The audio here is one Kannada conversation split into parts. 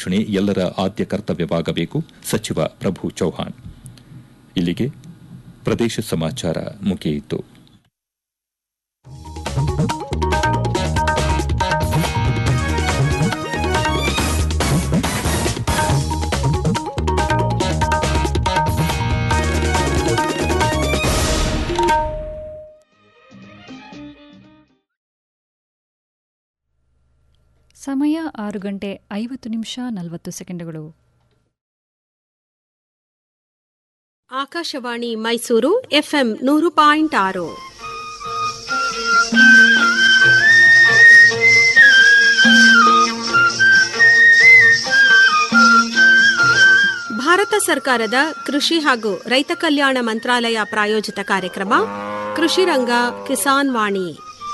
ಸಂರಕ್ಷಣೆ ಎಲ್ಲರ ಆದ್ಯ ಕರ್ತವ್ಯವಾಗಬೇಕು ಸಚಿವ ಪ್ರಭು ಚೌಹಾಣ್ ಇಲ್ಲಿಗೆ ಪ್ರದೇಶ ಸಮಾಚಾರ ಮುಗಿಯಿತು ಸಮಯ ಆರು ಗಂಟೆ ಐವತ್ತು ನಿಮಿಷ ನಲವತ್ತು ಸೆಕೆಂಡುಗಳು ಆಕಾಶವಾಣಿ ಮೈಸೂರು ಎಫ್ಎಂ ನೂರು ಪಾಯಿಂಟ್ ಆರು ಭಾರತ ಸರ್ಕಾರದ ಕೃಷಿ ಹಾಗೂ ರೈತ ಕಲ್ಯಾಣ ಮಂತ್ರಾಲಯ ಪ್ರಾಯೋಜಿತ ಕಾರ್ಯಕ್ರಮ ಕೃಷಿ ರಂಗ ಕಿಸಾನ್ ವಾಣಿ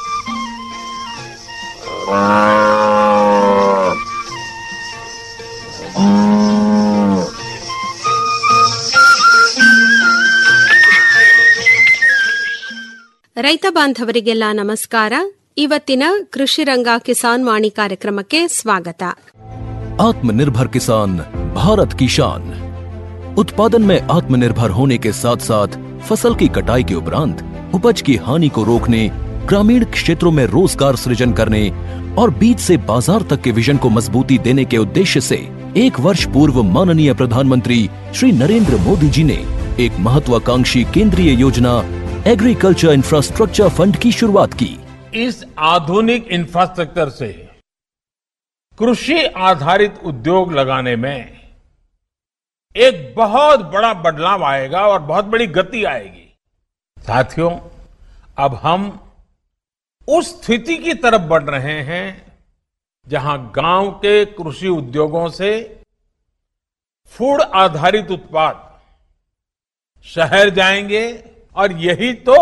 ರೈತ ಬಾಂಧವರಿಗೆಲ್ಲ ನಮಸ್ಕಾರ ಇವತ್ತಿನ ಕೃಷಿ ರಂಗ ಕಿಸಾನ್ ವಾಣಿ ಕಾರ್ಯಕ್ರಮಕ್ಕೆ ಸ್ವಾಗತ आत्मनिर्भर किसान भारत की शान उत्पादन में आत्मनिर्भर होने के साथ साथ फसल की कटाई के उपरांत उपज की हानि को रोकने ग्रामीण क्षेत्रों में रोजगार सृजन करने और बीज से बाजार तक के विजन को मजबूती देने के उद्देश्य से एक वर्ष पूर्व माननीय प्रधानमंत्री श्री नरेंद्र मोदी जी ने एक महत्वाकांक्षी केंद्रीय योजना एग्रीकल्चर इंफ्रास्ट्रक्चर फंड की शुरुआत की इस आधुनिक इंफ्रास्ट्रक्चर से कृषि आधारित उद्योग लगाने में एक बहुत बड़ा बदलाव आएगा और बहुत बड़ी गति आएगी साथियों अब हम उस स्थिति की तरफ बढ़ रहे हैं जहां गांव के कृषि उद्योगों से फूड आधारित उत्पाद शहर जाएंगे और यही तो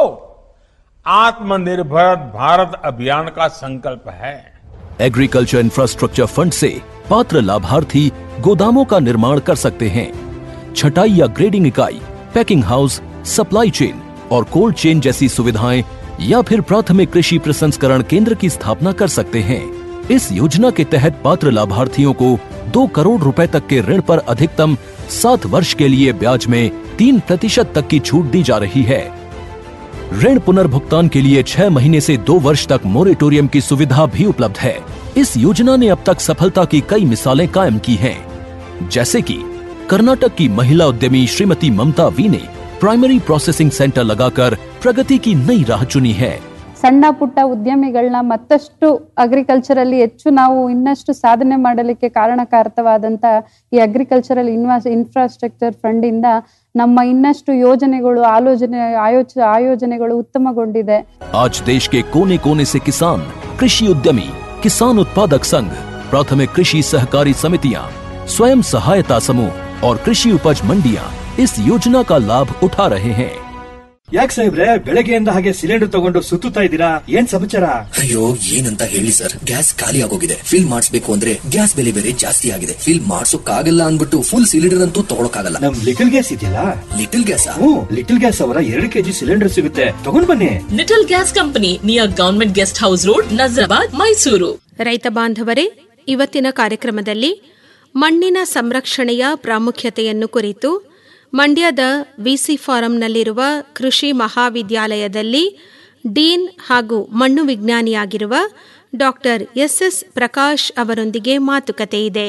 आत्मनिर्भर भारत अभियान का संकल्प है एग्रीकल्चर इंफ्रास्ट्रक्चर फंड से पात्र लाभार्थी गोदामों का निर्माण कर सकते हैं छटाई या ग्रेडिंग इकाई पैकिंग हाउस सप्लाई चेन और कोल्ड चेन जैसी सुविधाएं या फिर प्राथमिक कृषि प्रसंस्करण केंद्र की स्थापना कर सकते हैं इस योजना के तहत पात्र लाभार्थियों को दो करोड़ रुपए तक के ऋण पर अधिकतम सात वर्ष के लिए ब्याज में तीन प्रतिशत तक की छूट दी जा रही है ऋण पुनर्भुगतान के लिए छह महीने से दो वर्ष तक मोरेटोरियम की सुविधा भी उपलब्ध है इस योजना ने अब तक सफलता की कई मिसालें कायम की हैं, जैसे कि कर्नाटक की महिला उद्यमी श्रीमती ममता वी ने प्राइमरी प्रोसेसिंग सेंटर लगाकर प्रगति की नई राह चुनी है ಸಣ್ಣ ಪುಟ್ಟ ಉದ್ಯಮಿಗಳನ್ನ ಮತ್ತಷ್ಟು ಅಗ್ರಿಕಲ್ಚರಲ್ಲಿ ಹೆಚ್ಚು ನಾವು ಇನ್ನಷ್ಟು ಸಾಧನೆ ಮಾಡಲಿಕ್ಕೆ ಕಾರಣಕಾರಕವಾದಂತ ಈ ಅಗ್ರಿಕಲ್ಚರಲ್ ಇನ್ವಾಸ್ ಇನ್ಫ್ರಾಸ್ಟ್ರಕ್ಚರ್ ಫಂಡ್ ಇಂದ ನಮ್ಮ ಇನ್ನಷ್ಟು ಯೋಜನೆಗಳು ಆಲೋಚನೆ ಆಯೋಚ ಆಯೋಜನೆಗಳು ಉತ್ತಮಗೊಂಡಿದೆ आज देश के कोने कोने से किसान कृषि उद्यमी किसान उत्पादक संघ प्राथमिक कृषि सहकारी समितियां स्वयं सहायता समूह और कृषि उपज मंडियां इस योजना का लाभ उठा रहे हैं ಯಾಕೆ ಸಾಹೇಬ್ರೆ ಬೆಳಗ್ಗೆಯಿಂದ ಹಾಗೆ ಸಿಲಿಂಡರ್ ತಗೊಂಡು ಸುತ್ತುತ್ತಾ ಇದ್ದೀರಾ ಏನ್ ಸಮಾಚಾರ ಅಯ್ಯೋ ಏನಂತ ಹೇಳಿ ಸರ್ ಗ್ಯಾಸ್ ಖಾಲಿ ಆಗೋಗಿದೆ ಫಿಲ್ ಮಾಡಿಸ್ಬೇಕು ಅಂದ್ರೆ ಗ್ಯಾಸ್ ಬೆಲೆ ಬೇರೆ ಜಾಸ್ತಿ ಆಗಿದೆ ಫಿಲ್ ಮಾಡ್ಸೋಕ್ಕಾಗಲ್ಲ ಅನ್ಬಿಟ್ಟು ಫುಲ್ ಸಿಲಿಂಡರ್ ಅಂತೂ ತಗೊಳಕ್ಕಾಗಲ್ಲ ನಮ್ ಲಿಟಲ್ ಗ್ಯಾಸ್ ಇದೆಯಲ್ಲ little gas hmm little gas ಅವರ ಎರಡು ಕೆಜಿ ಸಿಲಿಂಡರ್ ಸಿಗುತ್ತೆ ತಗೊಂಡ್ ಬನ್ನಿ little gas company near government guest house road Nazarbad Mysuru ರೈತ ಬಾಂಧವರೇ ಇವತ್ತಿನ ಕಾರ್ಯಕ್ರಮದಲ್ಲಿ ಮಣ್ಣಿನ ಸಂರಕ್ಷಣೆಯ ಪ್ರಾಮುಖ್ಯತೆಯನ್ನು ಕುರಿತು ಮಂಡ್ಯದ ವಿಸಿ ಫಾರಂನಲ್ಲಿರುವ ಕೃಷಿ ಮಹಾವಿದ್ಯಾಲಯದಲ್ಲಿ ಡೀನ್ ಹಾಗೂ ಮಣ್ಣು ವಿಜ್ಞಾನಿಯಾಗಿರುವ ಡಾಕ್ಟರ್ ಎಸ್ಎಸ್ ಪ್ರಕಾಶ್ ಅವರೊಂದಿಗೆ ಮಾತುಕತೆ ಇದೆ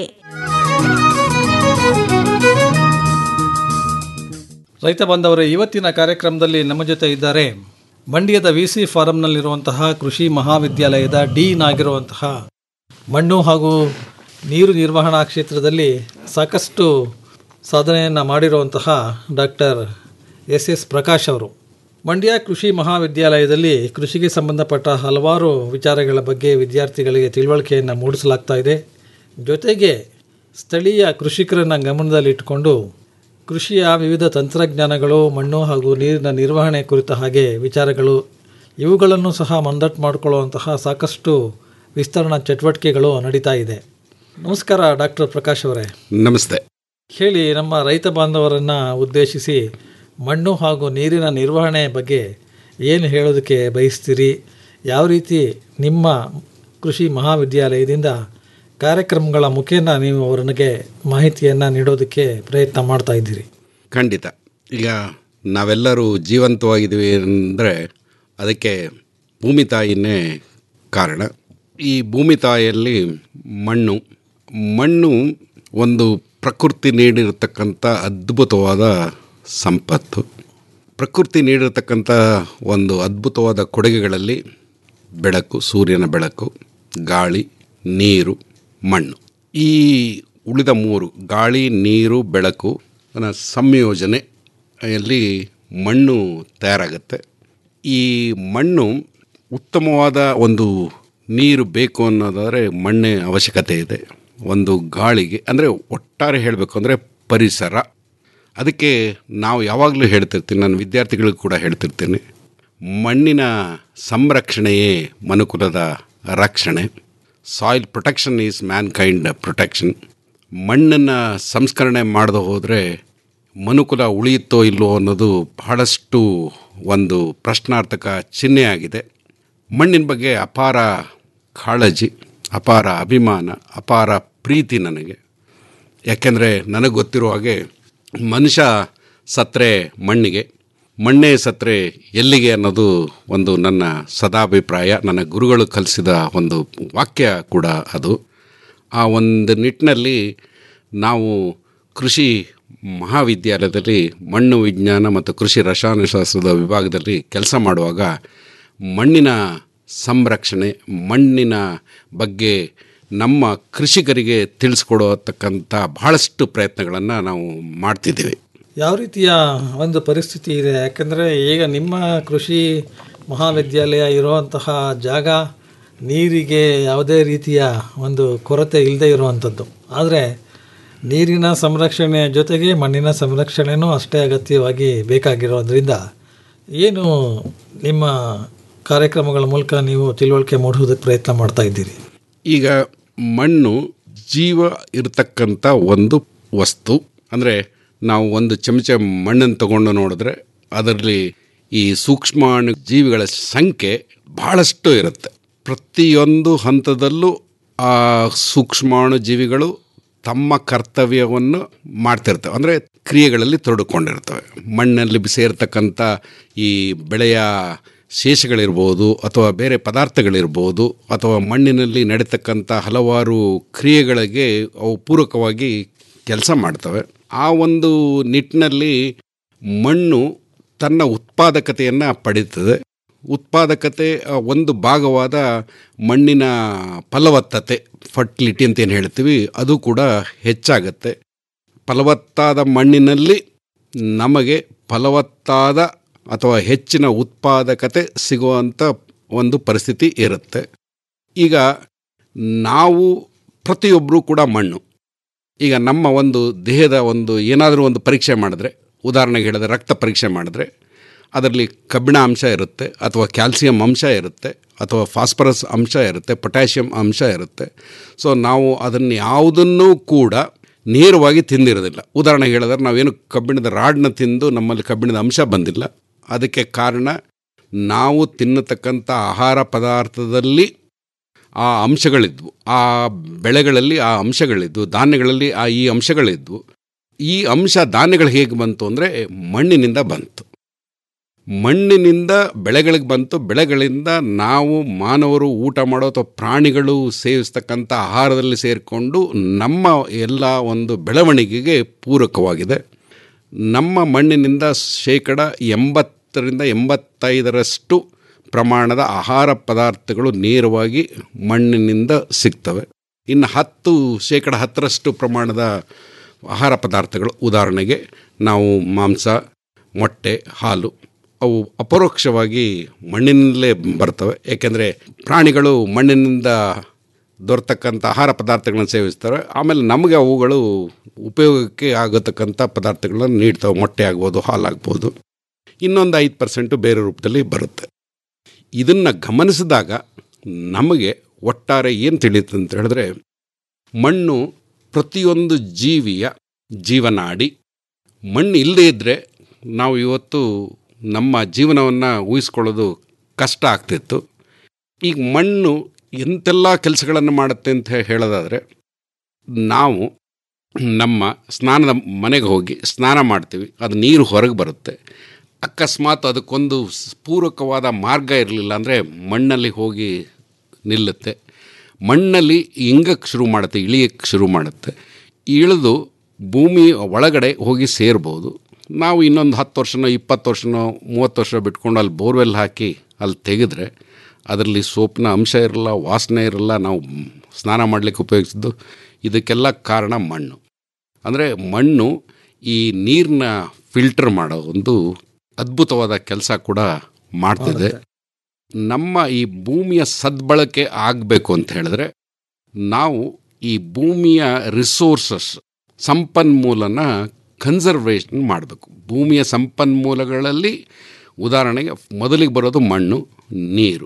ರೈತ ಬಾಂಧವರೇ ಇವತ್ತಿನ ಕಾರ್ಯಕ್ರಮದಲ್ಲಿ ನಮ್ಮ ಜೊತೆ ಇದ್ದಾರೆ ಮಂಡ್ಯದ ವಿ ಸಿ ಫಾರಂನಲ್ಲಿರುವಂತಹ ಕೃಷಿ ಮಹಾವಿದ್ಯಾಲಯದ ಡೀನ್ ಆಗಿರುವಂತಹ ಮಣ್ಣು ಹಾಗೂ ನೀರು ನಿರ್ವಹಣಾ ಕ್ಷೇತ್ರದಲ್ಲಿ ಸಾಕಷ್ಟು ಸಾಧನೆಯನ್ನು ಮಾಡಿರುವಂತಹ ಡಾಕ್ಟರ್ ಎಸ್ ಎಸ್ ಪ್ರಕಾಶ್ ಅವರು ಮಂಡ್ಯ ಕೃಷಿ ಮಹಾವಿದ್ಯಾಲಯದಲ್ಲಿ ಕೃಷಿಗೆ ಸಂಬಂಧಪಟ್ಟ ಹಲವಾರು ವಿಚಾರಗಳ ಬಗ್ಗೆ ವಿದ್ಯಾರ್ಥಿಗಳಿಗೆ ತಿಳುವಳಿಕೆಯನ್ನು ಮೂಡಿಸಲಾಗ್ತಾ ಇದೆ ಜೊತೆಗೆ ಸ್ಥಳೀಯ ಕೃಷಿಕರನ್ನು ಗಮನದಲ್ಲಿಟ್ಟುಕೊಂಡು ಕೃಷಿಯ ವಿವಿಧ ತಂತ್ರಜ್ಞಾನಗಳು ಮಣ್ಣು ಹಾಗೂ ನೀರಿನ ನಿರ್ವಹಣೆ ಕುರಿತ ಹಾಗೆ ವಿಚಾರಗಳು ಇವುಗಳನ್ನು ಸಹ ಮಂದಟ್ಟು ಮಾಡಿಕೊಳ್ಳುವಂತಹ ಸಾಕಷ್ಟು ವಿಸ್ತರಣಾ ಚಟುವಟಿಕೆಗಳು ನಡೀತಾ ಇದೆ ನಮಸ್ಕಾರ ಡಾಕ್ಟರ್ ಪ್ರಕಾಶ್ ಅವರೇ ನಮಸ್ತೆ ಹೇಳಿ ನಮ್ಮ ರೈತ ಬಾಂಧವರನ್ನು ಉದ್ದೇಶಿಸಿ ಮಣ್ಣು ಹಾಗೂ ನೀರಿನ ನಿರ್ವಹಣೆ ಬಗ್ಗೆ ಏನು ಹೇಳೋದಕ್ಕೆ ಬಯಸ್ತೀರಿ ಯಾವ ರೀತಿ ನಿಮ್ಮ ಕೃಷಿ ಮಹಾವಿದ್ಯಾಲಯದಿಂದ ಕಾರ್ಯಕ್ರಮಗಳ ಮುಖೇನ ನೀವು ಅವರಿಗೆ ಮಾಹಿತಿಯನ್ನು ನೀಡೋದಕ್ಕೆ ಪ್ರಯತ್ನ ಮಾಡ್ತಾ ಇದ್ದೀರಿ ಖಂಡಿತ ಈಗ ನಾವೆಲ್ಲರೂ ಜೀವಂತವಾಗಿದ್ದೀವಿ ಅಂದರೆ ಅದಕ್ಕೆ ಭೂಮಿ ತಾಯಿನೇ ಕಾರಣ ಈ ಭೂಮಿ ತಾಯಿಯಲ್ಲಿ ಮಣ್ಣು ಮಣ್ಣು ಒಂದು ಪ್ರಕೃತಿ ನೀಡಿರತಕ್ಕಂಥ ಅದ್ಭುತವಾದ ಸಂಪತ್ತು ಪ್ರಕೃತಿ ನೀಡಿರತಕ್ಕಂಥ ಒಂದು ಅದ್ಭುತವಾದ ಕೊಡುಗೆಗಳಲ್ಲಿ ಬೆಳಕು ಸೂರ್ಯನ ಬೆಳಕು ಗಾಳಿ ನೀರು ಮಣ್ಣು ಈ ಉಳಿದ ಮೂರು ಗಾಳಿ ನೀರು ಬೆಳಕು ನ ಸಂಯೋಜನೆಯಲ್ಲಿ ಮಣ್ಣು ತಯಾರಾಗುತ್ತೆ ಈ ಮಣ್ಣು ಉತ್ತಮವಾದ ಒಂದು ನೀರು ಬೇಕು ಅನ್ನೋದಾದರೆ ಮಣ್ಣೆ ಅವಶ್ಯಕತೆ ಇದೆ ಒಂದು ಗಾಳಿಗೆ ಅಂದರೆ ಒಟ್ಟಾರೆ ಹೇಳಬೇಕು ಅಂದರೆ ಪರಿಸರ ಅದಕ್ಕೆ ನಾವು ಯಾವಾಗಲೂ ಹೇಳ್ತಿರ್ತೀನಿ ನಾನು ವಿದ್ಯಾರ್ಥಿಗಳಿಗೂ ಕೂಡ ಹೇಳ್ತಿರ್ತೀನಿ ಮಣ್ಣಿನ ಸಂರಕ್ಷಣೆಯೇ ಮನುಕುಲದ ರಕ್ಷಣೆ soil protection is mankind protection ಮಣ್ಣನ್ನು ಸಂಸ್ಕರಣೆ ಮಾಡದೆ ಹೋದರೆ ಮನುಕುಲ ಉಳಿಯುತ್ತೋ ಇಲ್ಲೋ ಅನ್ನೋದು ಬಹಳಷ್ಟು ಒಂದು ಪ್ರಶ್ನಾರ್ಥಕ ಚಿಹ್ನೆಯಾಗಿದೆ ಮಣ್ಣಿನ ಬಗ್ಗೆ ಅಪಾರ ಕಾಳಜಿ ಅಪಾರ ಅಭಿಮಾನ ಅಪಾರ ಪ್ರೀತಿ ನನಗೆ ಯಾಕೆಂದರೆ ನನಗೆ ಗೊತ್ತಿರೋ ಹಾಗೆ ಮನುಷ್ಯ ಸತ್ರೆ ಮಣ್ಣಿಗೆ ಮಣ್ಣೇ ಸತ್ರೆ ಎಲ್ಲಿಗೆ ಅನ್ನೋದು ಒಂದು ನನ್ನ ಸದಾಭಿಪ್ರಾಯ ನನ್ನ ಗುರುಗಳು ಕಲಿಸಿದ ಒಂದು ವಾಕ್ಯ ಕೂಡ ಅದು ಆ ಒಂದು ನಿಟ್ಟಿನಲ್ಲಿ ನಾವು ಕೃಷಿ ಮಹಾವಿದ್ಯಾಲಯದಲ್ಲಿ ಮಣ್ಣು ವಿಜ್ಞಾನ ಮತ್ತು ಕೃಷಿ ರಸಾಯನಶಾಸ್ತ್ರದ ವಿಭಾಗದಲ್ಲಿ ಕೆಲಸ ಮಾಡುವಾಗ ಮಣ್ಣಿನ ಸಂರಕ್ಷಣೆ ಮಣ್ಣಿನ ಬಗ್ಗೆ ನಮ್ಮ ಕೃಷಿಕರಿಗೆ ತಿಳಿಸ್ಕೊಡತಕ್ಕಂಥ ಬಹಳಷ್ಟು ಪ್ರಯತ್ನಗಳನ್ನು ನಾವು ಮಾಡ್ತಿದ್ದೀವಿ ಯಾವ ರೀತಿಯ ಒಂದು ಪರಿಸ್ಥಿತಿ ಇದೆ ಯಾಕಂದರೆ ಈಗ ನಿಮ್ಮ ಕೃಷಿ ಮಹಾವಿದ್ಯಾಲಯ ಇರುವಂತಹ ಜಾಗ ನೀರಿಗೆ ಯಾವುದೇ ರೀತಿಯ ಒಂದು ಕೊರತೆ ಇಲ್ಲದೆ ಇರುವಂಥದ್ದು ಆದರೆ ನೀರಿನ ಸಂರಕ್ಷಣೆಯ ಜೊತೆಗೆ ಮಣ್ಣಿನ ಸಂರಕ್ಷಣೆಯೂ ಅಷ್ಟೇ ಅಗತ್ಯವಾಗಿ ಬೇಕಾಗಿರೋದ್ರಿಂದ ಏನು ನಿಮ್ಮ ಕಾರ್ಯಕ್ರಮಗಳ ಮೂಲಕ ನೀವು ತಿಳುವಳಿಕೆ ಮೂಡಿಸೋದಕ್ಕೆ ಪ್ರಯತ್ನ ಮಾಡ್ತಾ ಇದ್ದೀರಿ ಈಗ ಮಣ್ಣು ಜೀವ ಇರತಕ್ಕಂಥ ಒಂದು ವಸ್ತು ಅಂದರೆ ನಾವು ಒಂದು ಚಮಚ ಮಣ್ಣನ್ನು ತಗೊಂಡು ನೋಡಿದ್ರೆ ಅದರಲ್ಲಿ ಈ ಸೂಕ್ಷ್ಮಾಣು ಜೀವಿಗಳ ಸಂಖ್ಯೆ ಬಹಳಷ್ಟು ಇರುತ್ತೆ ಪ್ರತಿಯೊಂದು ಹಂತದಲ್ಲೂ ಆ ಸೂಕ್ಷ್ಮಾಣು ಜೀವಿಗಳು ತಮ್ಮ ಕರ್ತವ್ಯವನ್ನು ಮಾಡ್ತಿರ್ತವೆ ಅಂದರೆ ಕ್ರಿಯೆಗಳಲ್ಲಿ ತೊಡಕೊಂಡಿರ್ತವೆ ಮಣ್ಣಲ್ಲಿ ಸೇರ್ತಕ್ಕಂಥ ಈ ಬೆಳೆಯ ಶೇಷಗಳಿರ್ಬೋದು ಅಥವಾ ಬೇರೆ ಪದಾರ್ಥಗಳಿರ್ಬೋದು ಅಥವಾ ಮಣ್ಣಿನಲ್ಲಿ ನಡೀತಕ್ಕಂಥ ಹಲವಾರು ಕ್ರಿಯೆಗಳಿಗೆ ಅವು ಪೂರಕವಾಗಿ ಕೆಲಸ ಮಾಡ್ತವೆ ಆ ಒಂದು ನಿಟ್ಟಿನಲ್ಲಿ ಮಣ್ಣು ತನ್ನ ಉತ್ಪಾದಕತೆಯನ್ನು ಪಡೀತದೆ ಉತ್ಪಾದಕತೆ ಆ, ಒಂದು ಭಾಗವಾದ ಮಣ್ಣಿನ ಫಲವತ್ತತೆ ಫರ್ಟಿಲಿಟಿ ಅಂತ ಏನು ಹೇಳ್ತೀವಿ ಅದು ಕೂಡ ಹೆಚ್ಚಾಗತ್ತೆ ಫಲವತ್ತಾದ ಮಣ್ಣಿನಲ್ಲಿ ನಮಗೆ ಫಲವತ್ತಾದ ಅಥವಾ ಹೆಚ್ಚಿನ ಉತ್ಪಾದಕತೆ ಸಿಗುವಂಥ ಒಂದು ಪರಿಸ್ಥಿತಿ ಇರುತ್ತೆ ಈಗ ನಾವು ಪ್ರತಿಯೊಬ್ಬರೂ ಕೂಡ ಮಣ್ಣು ಈಗ ನಮ್ಮ ಒಂದು ದೇಹದ ಒಂದು ಏನಾದರೂ ಒಂದು ಪರೀಕ್ಷೆ ಮಾಡಿದ್ರೆ ಉದಾಹರಣೆಗೆ ಹೇಳಿದ್ರೆ ರಕ್ತ ಪರೀಕ್ಷೆ ಮಾಡಿದ್ರೆ ಅದರಲ್ಲಿ ಕಬ್ಬಿಣ ಅಂಶ ಇರುತ್ತೆ ಅಥವಾ ಕ್ಯಾಲ್ಸಿಯಂ ಅಂಶ ಇರುತ್ತೆ ಅಥವಾ ಫಾಸ್ಫರಸ್ ಅಂಶ ಇರುತ್ತೆ ಪೊಟ್ಯಾಷಿಯಂ ಅಂಶ ಇರುತ್ತೆ ಸೊ ನಾವು ಅದನ್ನು ಯಾವುದನ್ನೂ ಕೂಡ ನೇರವಾಗಿ ತಿಂದಿರೋದಿಲ್ಲ ಉದಾಹರಣೆಗೆ ಹೇಳಿದ್ರೆ ನಾವೇನು ಕಬ್ಬಿಣದ ರಾಡ್ನ ತಿಂದು ನಮ್ಮಲ್ಲಿ ಕಬ್ಬಿಣದ ಅಂಶ ಬಂದಿಲ್ಲ ಅದಕ್ಕೆ ಕಾರಣ ನಾವು ತಿನ್ನತಕ್ಕಂಥ ಆಹಾರ ಪದಾರ್ಥದಲ್ಲಿ ಆ ಅಂಶಗಳಿದ್ವು ಆ ಬೆಳೆಗಳಲ್ಲಿ ಆ ಅಂಶಗಳಿದ್ವು ಧಾನ್ಯಗಳಲ್ಲಿ ಆ ಈ ಅಂಶಗಳಿದ್ವು ಈ ಅಂಶ ಧಾನ್ಯಗಳು ಹೇಗೆ ಬಂತು ಅಂದರೆ ಮಣ್ಣಿನಿಂದ ಬಂತು ಮಣ್ಣಿನಿಂದ ಬೆಳೆಗಳಿಗೆ ಬಂತು ಬೆಳೆಗಳಿಂದ ನಾವು ಮಾನವರು ಊಟ ಮಾಡೋ ಅಥವಾ ಪ್ರಾಣಿಗಳು ಸೇವಿಸ್ತಕ್ಕಂಥ ಆಹಾರದಲ್ಲಿ ಸೇರಿಕೊಂಡು ನಮ್ಮ ಎಲ್ಲ ಒಂದು ಬೆಳವಣಿಗೆಗೆ ಪೂರಕವಾಗಿದೆ ನಮ್ಮ ಮಣ್ಣಿನಿಂದ ಶೇಕಡ ಎಂಬತ್ತರಿಂದ ಎಂಬತ್ತೈದರಷ್ಟು ಪ್ರಮಾಣದ ಆಹಾರ ಪದಾರ್ಥಗಳು ನೇರವಾಗಿ ಮಣ್ಣಿನಿಂದ ಸಿಗ್ತವೆ ಇನ್ನು ಹತ್ತು ಶೇಕಡ ಹತ್ತರಷ್ಟು ಪ್ರಮಾಣದ ಆಹಾರ ಪದಾರ್ಥಗಳು ಉದಾಹರಣೆಗೆ ನಾವು ಮಾಂಸ ಮೊಟ್ಟೆ ಹಾಲು ಅವು ಅಪರೋಕ್ಷವಾಗಿ ಮಣ್ಣಿನಲ್ಲೇ ಬರ್ತವೆ ಏಕೆಂದರೆ ಪ್ರಾಣಿಗಳು ಮಣ್ಣಿನಿಂದ ದೊರೆತಕ್ಕಂಥ ಆಹಾರ ಪದಾರ್ಥಗಳನ್ನು ಸೇವಿಸ್ತವೆ ಆಮೇಲೆ ನಮಗೆ ಅವುಗಳು ಉಪಯೋಗಕ್ಕೆ ಆಗತಕ್ಕಂಥ ಪದಾರ್ಥಗಳನ್ನು ನೀಡ್ತವೆ ಮೊಟ್ಟೆ ಆಗ್ಬೋದು ಹಾಲಾಗ್ಬೋದು ಇನ್ನೊಂದು ಐದು ಪರ್ಸೆಂಟು ಬೇರೆ ರೂಪದಲ್ಲಿ ಬರುತ್ತೆ ಇದನ್ನು ಗಮನಿಸಿದಾಗ ನಮಗೆ ಒಟ್ಟಾರೆ ಏನು ತಿಳಿಯುತ್ತೆ ಅಂತ ಹೇಳಿದ್ರೆ ಮಣ್ಣು ಪ್ರತಿಯೊಂದು ಜೀವಿಯ ಜೀವನಾಡಿ ಮಣ್ಣು ಇಲ್ಲದೇ ಇದ್ದರೆ ನಾವು ಇವತ್ತು ನಮ್ಮ ಜೀವನವನ್ನು ಊಹಿಸ್ಕೊಳ್ಳೋದು ಕಷ್ಟ ಆಗ್ತಿತ್ತು ಈಗ ಮಣ್ಣು ಎಂತೆಲ್ಲ ಕೆಲಸಗಳನ್ನು ಮಾಡುತ್ತೆ ಅಂತ ಹೇಳೋದಾದರೆ ನಾವು ನಮ್ಮ ಸ್ನಾನದ ಮನೆಗೆ ಹೋಗಿ ಸ್ನಾನ ಮಾಡ್ತೀವಿ ಅದು ನೀರು ಹೊರಗೆ ಬರುತ್ತೆ ಅಕಸ್ಮಾತ್ ಅದಕ್ಕೊಂದು ಸ್- ಪೂರಕವಾದ ಮಾರ್ಗ ಇರಲಿಲ್ಲ ಅಂದರೆ ಮಣ್ಣಲ್ಲಿ ಹೋಗಿ ನಿಲ್ಲುತ್ತೆ ಮಣ್ಣಲ್ಲಿ ಇಂಗಕ್ಕೆ ಶುರು ಮಾಡುತ್ತೆ ಇಳಿಯಕ್ಕೆ ಶುರು ಮಾಡುತ್ತೆ ಇಳಿದು ಭೂಮಿ ಒಳಗಡೆ ಹೋಗಿ ಸೇರ್ಬೋದು ನಾವು ಇನ್ನೊಂದು ಹತ್ತು ವರ್ಷನೋ ಇಪ್ಪತ್ತು ವರ್ಷನೋ ಮೂವತ್ತು ವರ್ಷ ಬಿಟ್ಕೊಂಡು ಅಲ್ಲಿ ಬೋರ್ವೆಲ್ ಹಾಕಿ ಅಲ್ಲಿ ತೆಗೆದ್ರೆ ಅದರಲ್ಲಿ ಸೋಪಿನ ಅಂಶ ಇರಲ್ಲ ವಾಸನೆ ಇರಲ್ಲ ನಾವು ಸ್ನಾನ ಮಾಡಲಿಕ್ಕೆ ಉಪಯೋಗಿಸಿದ್ದು ಇದಕ್ಕೆಲ್ಲ ಕಾರಣ ಮಣ್ಣು ಅಂದರೆ ಮಣ್ಣು ಈ ನೀರನ್ನ ಫಿಲ್ಟರ್ ಮಾಡೋ ಒಂದು ಅದ್ಭುತವಾದ ಕೆಲಸ ಕೂಡ ಮಾಡ್ತಿದೆ ನಮ್ಮ ಈ ಭೂಮಿಯ ಸದ್ಬಳಕೆ ಆಗಬೇಕು ಅಂತ ಹೇಳಿದ್ರೆ ನಾವು ಈ ಭೂಮಿಯ ರಿಸೋರ್ಸಸ್ ಸಂಪನ್ಮೂಲನ ಕನ್ಸರ್ವೇಷನ್ ಮಾಡಬೇಕು ಭೂಮಿಯ ಸಂಪನ್ಮೂಲಗಳಲ್ಲಿ ಉದಾಹರಣೆಗೆ ಮೊದಲಿಗೆ ಬರೋದು ಮಣ್ಣು ನೀರು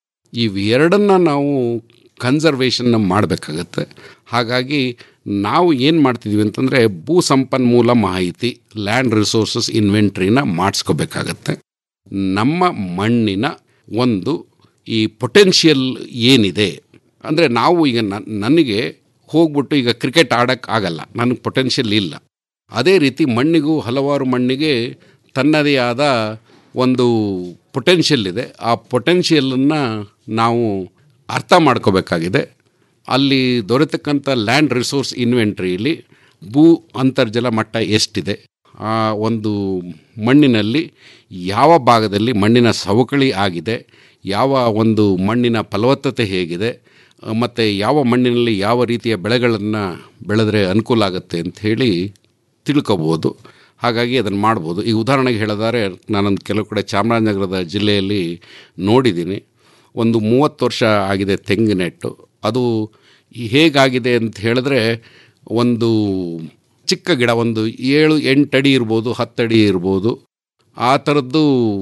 ಇವೆರಡನ್ನ ನಾವು ಕನ್ಸರ್ವೇಷನ್ನ ಮಾಡಬೇಕಾಗತ್ತೆ ಹಾಗಾಗಿ ನಾವು ಏನು ಮಾಡ್ತಿದ್ವಿ ಅಂತಂದರೆ ಭೂ ಸಂಪನ್ಮೂಲ ಮಾಹಿತಿ ಲ್ಯಾಂಡ್ ರಿಸೋರ್ಸಸ್ ಇನ್ವೆಂಟ್ರಿನ ಮಾಡಿಸ್ಕೋಬೇಕಾಗತ್ತೆ ನಮ್ಮ ಮಣ್ಣಿನ ಒಂದು ಈ ಪೊಟೆನ್ಷಿಯಲ್ ಏನಿದೆ ಅಂದರೆ ನಾವು ಈಗ ನ- ನನಗೆ ಹೋಗ್ಬಿಟ್ಟು ಈಗ ಕ್ರಿಕೆಟ್ ಆಡೋಕ್ಕೆ ಆಗಲ್ಲ ನನಗೆ ಪೊಟೆನ್ಷಿಯಲ್ ಇಲ್ಲ ಅದೇ ರೀತಿ ಮಣ್ಣಿಗೂ ಹಲವಾರು ಮಣ್ಣಿಗೆ ತನ್ನದೇ ಆದ ಒಂದು ಪೊಟೆನ್ಷಿಯಲ್ ಇದೆ ಆ ಪೊಟೆನ್ಷಿಯಲನ್ನು ನಾವು ಅರ್ಥ ಮಾಡ್ಕೋಬೇಕಾಗಿದೆ ಅಲ್ಲಿ ದೊರೆತಕ್ಕಂಥ ಲ್ಯಾಂಡ್ ರಿಸೋರ್ಸ್ ಇನ್ವೆಂಟ್ರಿಯಲ್ಲಿ ಭೂ ಅಂತರ್ಜಲ ಮಟ್ಟ ಎಷ್ಟಿದೆ ಆ ಒಂದು ಮಣ್ಣಿನಲ್ಲಿ ಯಾವ ಭಾಗದಲ್ಲಿ ಮಣ್ಣಿನ ಸವಕಳಿ ಆಗಿದೆ ಯಾವ ಒಂದು ಮಣ್ಣಿನ ಫಲವತ್ತತೆ ಹೇಗಿದೆ ಮತ್ತು ಯಾವ ಮಣ್ಣಿನಲ್ಲಿ ಯಾವ ರೀತಿಯ ಬೆಳೆಗಳನ್ನು ಬೆಳೆದ್ರೆ ಅನುಕೂಲ ಆಗುತ್ತೆ ಅಂತ ಹೇಳಿ ತಿಳ್ಕೊಬೋದು ಹಾಗಾಗಿ ಅದನ್ನು ಮಾಡ್ಬೋದು ಈ ಉದಾಹರಣೆಗೆ ಹೇಳಿದರೆ ನಾನೊಂದು ಕೆಲವು ಕಡೆ ಚಾಮರಾಜನಗರದ ಜಿಲ್ಲೆಯಲ್ಲಿ ನೋಡಿದ್ದೀನಿ ಒಂದು ಮೂವತ್ತು ವರ್ಷ ಆಗಿದೆ ತೆಂಗಿನೆಟ್ಟು ಅದು ಹೇಗಾಗಿದೆ ಅಂತ ಹೇಳಿದ್ರೆ ಒಂದು ಚಿಕ್ಕ ಗಿಡ ಒಂದು ಏಳು ಎಂಟು ಅಡಿ ಇರ್ಬೋದು ಹತ್ತಡಿ ಇರ್ಬೋದು ಆ ಥರದ್ದು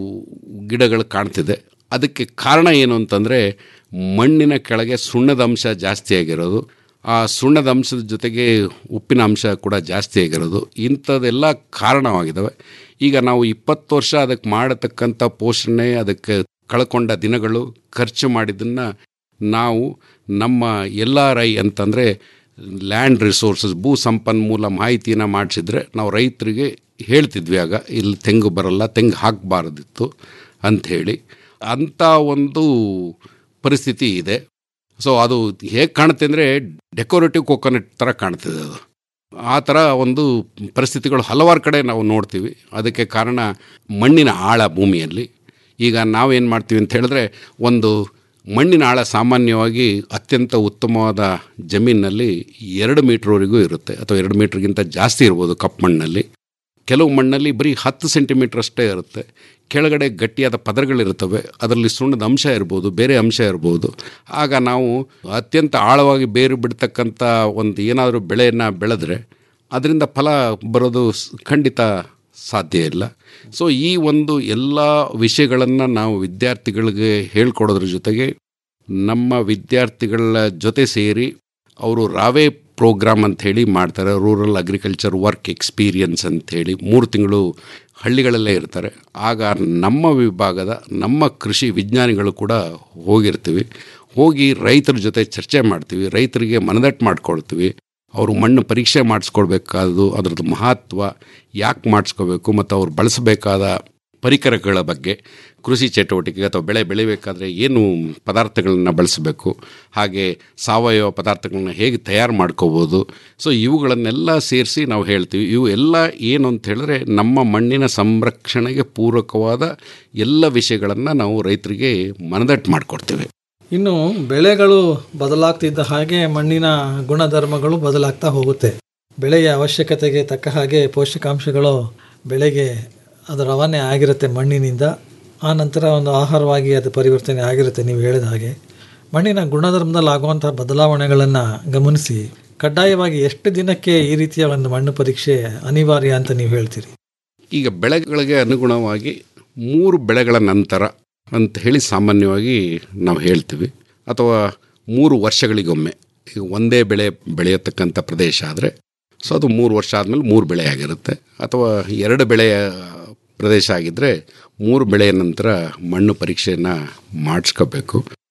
ಗಿಡಗಳು ಕಾಣ್ತಿದೆ ಅದಕ್ಕೆ ಕಾರಣ ಏನು ಅಂತಂದರೆ ಮಣ್ಣಿನ ಕೆಳಗೆ ಸುಣ್ಣದ ಅಂಶ ಜಾಸ್ತಿ ಆಗಿರೋದು ಆ ಸುಣ್ಣದ ಅಂಶದ ಜೊತೆಗೆ ಉಪ್ಪಿನ ಅಂಶ ಕೂಡ ಜಾಸ್ತಿ ಆಗಿರೋದು ಇಂಥದ್ದೆಲ್ಲ ಕಾರಣವಾಗಿದ್ದಾವೆ ಈಗ ನಾವು ಇಪ್ಪತ್ತು ವರ್ಷ ಅದಕ್ಕೆ ಮಾಡತಕ್ಕಂಥ ಪೋಷಣೆ ಅದಕ್ಕೆ ಕಳ್ಕೊಂಡ ದಿನಗಳು ಖರ್ಚು ಮಾಡಿದ್ದನ್ನು ನಾವು ನಮ್ಮ ಎಲ್ ಆರ್ ಐ ಅಂತಂದರೆ ಲ್ಯಾಂಡ್ ರಿಸೋರ್ಸಸ್ ಭೂ ಸಂಪನ್ಮೂಲ ಮಾಹಿತಿನ ಮಾಡಿಸಿದ್ರೆ ನಾವು ರೈತರಿಗೆ ಹೇಳ್ತಿದ್ವಿ ಆಗ ಇಲ್ಲಿ ತೆಂಗು ಬರಲ್ಲ ತೆಂಗು ಹಾಕಬಾರ್ದಿತ್ತು ಅಂಥೇಳಿ ಅಂಥ ಒಂದು ಪರಿಸ್ಥಿತಿ ಇದೆ ಸೊ ಅದು ಹೇಗೆ ಕಾಣುತ್ತೆ ಅಂದರೆ ಡೆಕೋರೇಟಿವ್ ಕೋಕೋನಟ್ ಥರ ಕಾಣ್ತಿದೆ ಅದು ಆ ಥರ ಒಂದು ಪರಿಸ್ಥಿತಿಗಳು ಹಲವಾರು ಕಡೆ ನಾವು ನೋಡ್ತೀವಿ ಅದಕ್ಕೆ ಕಾರಣ ಮಣ್ಣಿನ ಆಳ ಭೂಮಿಯಲ್ಲಿ ಈಗ ನಾವೇನು ಮಾಡ್ತೀವಿ ಅಂತ ಹೇಳಿದ್ರೆ ಒಂದು ಮಣ್ಣಿನ ಆಳ ಸಾಮಾನ್ಯವಾಗಿ ಅತ್ಯಂತ ಉತ್ತಮವಾದ ಜಮೀನಿನಲ್ಲಿ ಎರಡು ಮೀಟ್ರ್ವರೆಗೂ ಇರುತ್ತೆ ಅಥವಾ ಎರಡು ಮೀಟ್ರ್ಗಿಂತ ಜಾಸ್ತಿ ಇರ್ಬೋದು ಕಪ್ಪು ಮಣ್ಣಲ್ಲಿ ಕೆಲವು ಮಣ್ಣಲ್ಲಿ ಬರೀ ಹತ್ತು ಸೆಂಟಿಮೀಟ್ರ್ ಅಷ್ಟೇ ಇರುತ್ತೆ ಕೆಳಗಡೆ ಗಟ್ಟಿಯಾದ ಪದರಗಳಿರ್ತವೆ ಅದರಲ್ಲಿ ಸುಣ್ಣದ ಅಂಶ ಇರ್ಬೋದು ಬೇರೆ ಅಂಶ ಇರ್ಬೋದು ಆಗ ನಾವು ಅತ್ಯಂತ ಆಳವಾಗಿ ಬೇರು ಬಿಡ್ತಕ್ಕಂಥ ಒಂದು ಏನಾದರೂ ಬೆಳೆಯನ್ನು ಬೆಳೆದ್ರೆ ಅದರಿಂದ ಫಲ ಬರೋದು ಸ್- ಖಂಡಿತ ಸಾಧ್ಯ ಇಲ್ಲ ಸೊ ಈ ಒಂದು ಎಲ್ಲ ವಿಷಯಗಳನ್ನು ನಾವು ವಿದ್ಯಾರ್ಥಿಗಳಿಗೆ ಹೇಳ್ಕೊಡೋದ್ರ ಜೊತೆಗೆ ನಮ್ಮ ವಿದ್ಯಾರ್ಥಿಗಳ ಜೊತೆ ಸೇರಿ ಅವರು ರಾವೆ ಪ್ರೋಗ್ರಾಮ್ ಅಂತ ಹೇಳಿ ಮಾಡ್ತಾರೆ ರೂರಲ್ ಅಗ್ರಿಕಲ್ಚರ್ ವರ್ಕ್ ಎಕ್ಸ್ಪೀರಿಯನ್ಸ್ ಅಂಥೇಳಿ ಮೂರು ತಿಂಗಳು ಹಳ್ಳಿಗಳಲ್ಲೇ ಇರ್ತಾರೆ ಆಗ ನಮ್ಮ ವಿಭಾಗದ ನಮ್ಮ ಕೃಷಿ ವಿಜ್ಞಾನಿಗಳು ಕೂಡ ಹೋಗಿರ್ತೀವಿ ಹೋಗಿ ರೈತರ ಜೊತೆ ಚರ್ಚೆ ಮಾಡ್ತೀವಿ ರೈತರಿಗೆ ಮನದಟ್ಟು ಮಾಡ್ಕೊಳ್ತೀವಿ ಅವರು ಮಣ್ಣು ಪರೀಕ್ಷೆ ಮಾಡಿಸ್ಕೊಳ್ಬೇಕಾದ್ದು ಅದರದ್ದು ಮಹತ್ವ ಯಾಕೆ ಮಾಡಿಸ್ಕೋಬೇಕು ಮತ್ತು ಅವ್ರು ಬಳಸಬೇಕಾದ ಪರಿಕರಗಳ ಬಗ್ಗೆ ಕೃಷಿ ಚಟುವಟಿಕೆ ಅಥವಾ ಬೆಳೆ ಬೆಳಿಬೇಕಾದ್ರೆ ಏನು ಪದಾರ್ಥಗಳನ್ನ ಬಳಸಬೇಕು ಹಾಗೆ ಸಾವಯವ ಪದಾರ್ಥಗಳನ್ನ ಹೇಗೆ ತಯಾರು ಮಾಡ್ಕೋಬೋದು ಸೊ ಇವುಗಳನ್ನೆಲ್ಲ ಸೇರಿಸಿ ನಾವು ಹೇಳ್ತೀವಿ ಇವು ಎಲ್ಲ ಏನು ಅಂತ ಹೇಳಿದ್ರೆ ನಮ್ಮ ಮಣ್ಣಿನ ಸಂರಕ್ಷಣೆಗೆ ಪೂರಕವಾದ ಎಲ್ಲ ವಿಷಯಗಳನ್ನು ನಾವು ರೈತರಿಗೆ ಮನದಟ್ಟು ಮಾಡಿಕೊಡ್ತೀವಿ ಇನ್ನು ಬೆಳೆಗಳು ಬದಲಾಗ್ತಿದ್ದ ಹಾಗೆ ಮಣ್ಣಿನ ಗುಣಧರ್ಮಗಳು ಬದಲಾಗ್ತಾ ಹೋಗುತ್ತೆ ಬೆಳೆಯ ಅವಶ್ಯಕತೆಗೆ ತಕ್ಕ ಹಾಗೆ ಪೋಷಕಾಂಶಗಳು ಬೆಳೆಗೆ ಅದು ರವಾನೆ ಆಗಿರುತ್ತೆ ಮಣ್ಣಿನಿಂದ ಆ ನಂತರ ಒಂದು ಆಹಾರವಾಗಿ ಅದು ಪರಿವರ್ತನೆ ಆಗಿರುತ್ತೆ ನೀವು ಹೇಳಿದ ಹಾಗೆ ಮಣ್ಣಿನ ಗುಣಧರ್ಮದಲ್ಲಿ ಆಗುವಂತಹ ಬದಲಾವಣೆಗಳನ್ನು ಗಮನಿಸಿ ಕಡ್ಡಾಯವಾಗಿ ಎಷ್ಟು ದಿನಕ್ಕೆ ಈ ರೀತಿಯ ಒಂದು ಮಣ್ಣು ಪರೀಕ್ಷೆ ಅನಿವಾರ್ಯ ಅಂತ ನೀವು ಹೇಳ್ತೀರಿ ಈಗ ಬೆಳೆಗಳಿಗೆ ಅನುಗುಣವಾಗಿ ಮೂರು ಬೆಳೆಗಳ ನಂತರ ಅಂತ ಹೇಳಿ ಸಾಮಾನ್ಯವಾಗಿ ನಾವು ಹೇಳ್ತೀವಿ ಅಥವಾ ಮೂರು ವರ್ಷಗಳಿಗೊಮ್ಮೆ ಈಗ ಒಂದೇ ಬೆಳೆ ಬೆಳೆಯತಕ್ಕಂಥ ಪ್ರದೇಶ ಆದರೆ ಸೊ ಅದು ಮೂರು ವರ್ಷ ಆದಮೇಲೆ ಮೂರು ಬೆಳೆ ಆಗಿರುತ್ತೆ ಅಥವಾ ಎರಡು ಬೆಳೆಯ ಪ್ರದೇಶ ಆಗಿದ್ದರೆ ಮೂರು ಬೆಳೆಯ ನಂತರ ಮಣ್ಣು ಪರೀಕ್ಷೆಯನ್ನು ಮಾಡಿಸ್ಕೋಬೇಕು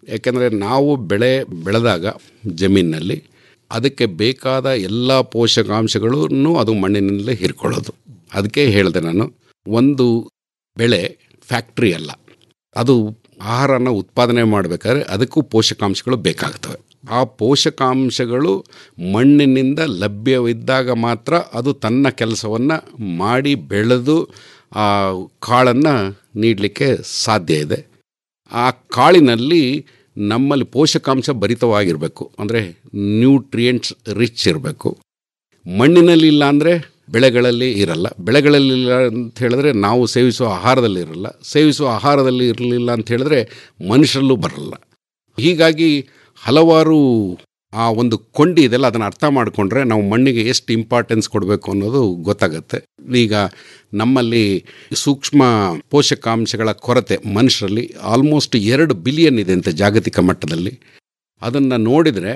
ಯಾಕೆಂದರೆ ನಾವು ಬೆಳೆ ಬೆಳೆದಾಗ ಜಮೀನಿನಲ್ಲಿ ಅದಕ್ಕೆ ಬೇಕಾದ ಎಲ್ಲ ಪೋಷಕಾಂಶಗಳನ್ನು ಅದು ಮಣ್ಣಿನಲ್ಲೇ ಹೀರ್ಕೊಳ್ಳೋದು ಅದಕ್ಕೆ ಹೇಳಿದೆ ನಾನು ಒಂದು ಬೆಳೆ ಫ್ಯಾಕ್ಟ್ರಿ ಅಲ್ಲ ಅದು ಆಹಾರನ ಉತ್ಪಾದನೆ ಮಾಡಬೇಕಾದ್ರೆ ಅದಕ್ಕೂ ಪೋಷಕಾಂಶಗಳು ಬೇಕಾಗ್ತವೆ ಆ ಪೋಷಕಾಂಶಗಳು ಮಣ್ಣಿನಿಂದ ಲಭ್ಯವಿದ್ದಾಗ ಮಾತ್ರ ಅದು ತನ್ನ ಕೆಲಸವನ್ನು ಮಾಡಿ ಬೆಳೆದು ಆ ಕಾಳನ್ನು ನೀಡಲಿಕ್ಕೆ ಸಾಧ್ಯ ಇದೆ ಆ ಕಾಳಿನಲ್ಲಿ ನಮ್ಮಲ್ಲಿ ಪೋಷಕಾಂಶ ಭರಿತವಾಗಿರಬೇಕು ಅಂದರೆ ನ್ಯೂಟ್ರಿಯೆಂಟ್ಸ್ ರಿಚ್ ಇರಬೇಕು ಮಣ್ಣಿನಲ್ಲಿ ಇಲ್ಲ ಅಂದರೆ ಬೆಳೆಗಳಲ್ಲಿ ಇರಲ್ಲ ಬೆಳೆಗಳಲ್ಲಿ ಇಲ್ಲ ಅಂತ ಹೇಳಿದ್ರೆ ನಾವು ಸೇವಿಸುವ ಆಹಾರದಲ್ಲಿ ಇರಲ್ಲ ಸೇವಿಸುವ ಆಹಾರದಲ್ಲಿ ಇರಲಿಲ್ಲ ಅಂತ ಹೇಳಿದ್ರೆ ಮನುಷ್ಯರಲ್ಲೂ ಬರಲ್ಲ ಹೀಗಾಗಿ ಹಲವಾರು ಆ ಒಂದು ಕೊಂಡಿ ಇದೆಲ್ಲ ಅದನ್ನು ಅರ್ಥ ಮಾಡಿಕೊಂಡ್ರೆ ನಾವು ಮಣ್ಣಿಗೆ ಎಷ್ಟು ಇಂಪಾರ್ಟೆನ್ಸ್ ಕೊಡಬೇಕು ಅನ್ನೋದು ಗೊತ್ತಾಗುತ್ತೆ ಈಗ ನಮ್ಮಲ್ಲಿ ಸೂಕ್ಷ್ಮ ಪೋಷಕಾಂಶಗಳ ಕೊರತೆ ಮನುಷ್ಯರಲ್ಲಿ ಆಲ್ಮೋಸ್ಟ್ ಎರಡು ಬಿಲಿಯನ್ ಇದೆ ಅಂತ ಜಾಗತಿಕ ಮಟ್ಟದಲ್ಲಿ ಅದನ್ನು ನೋಡಿದರೆ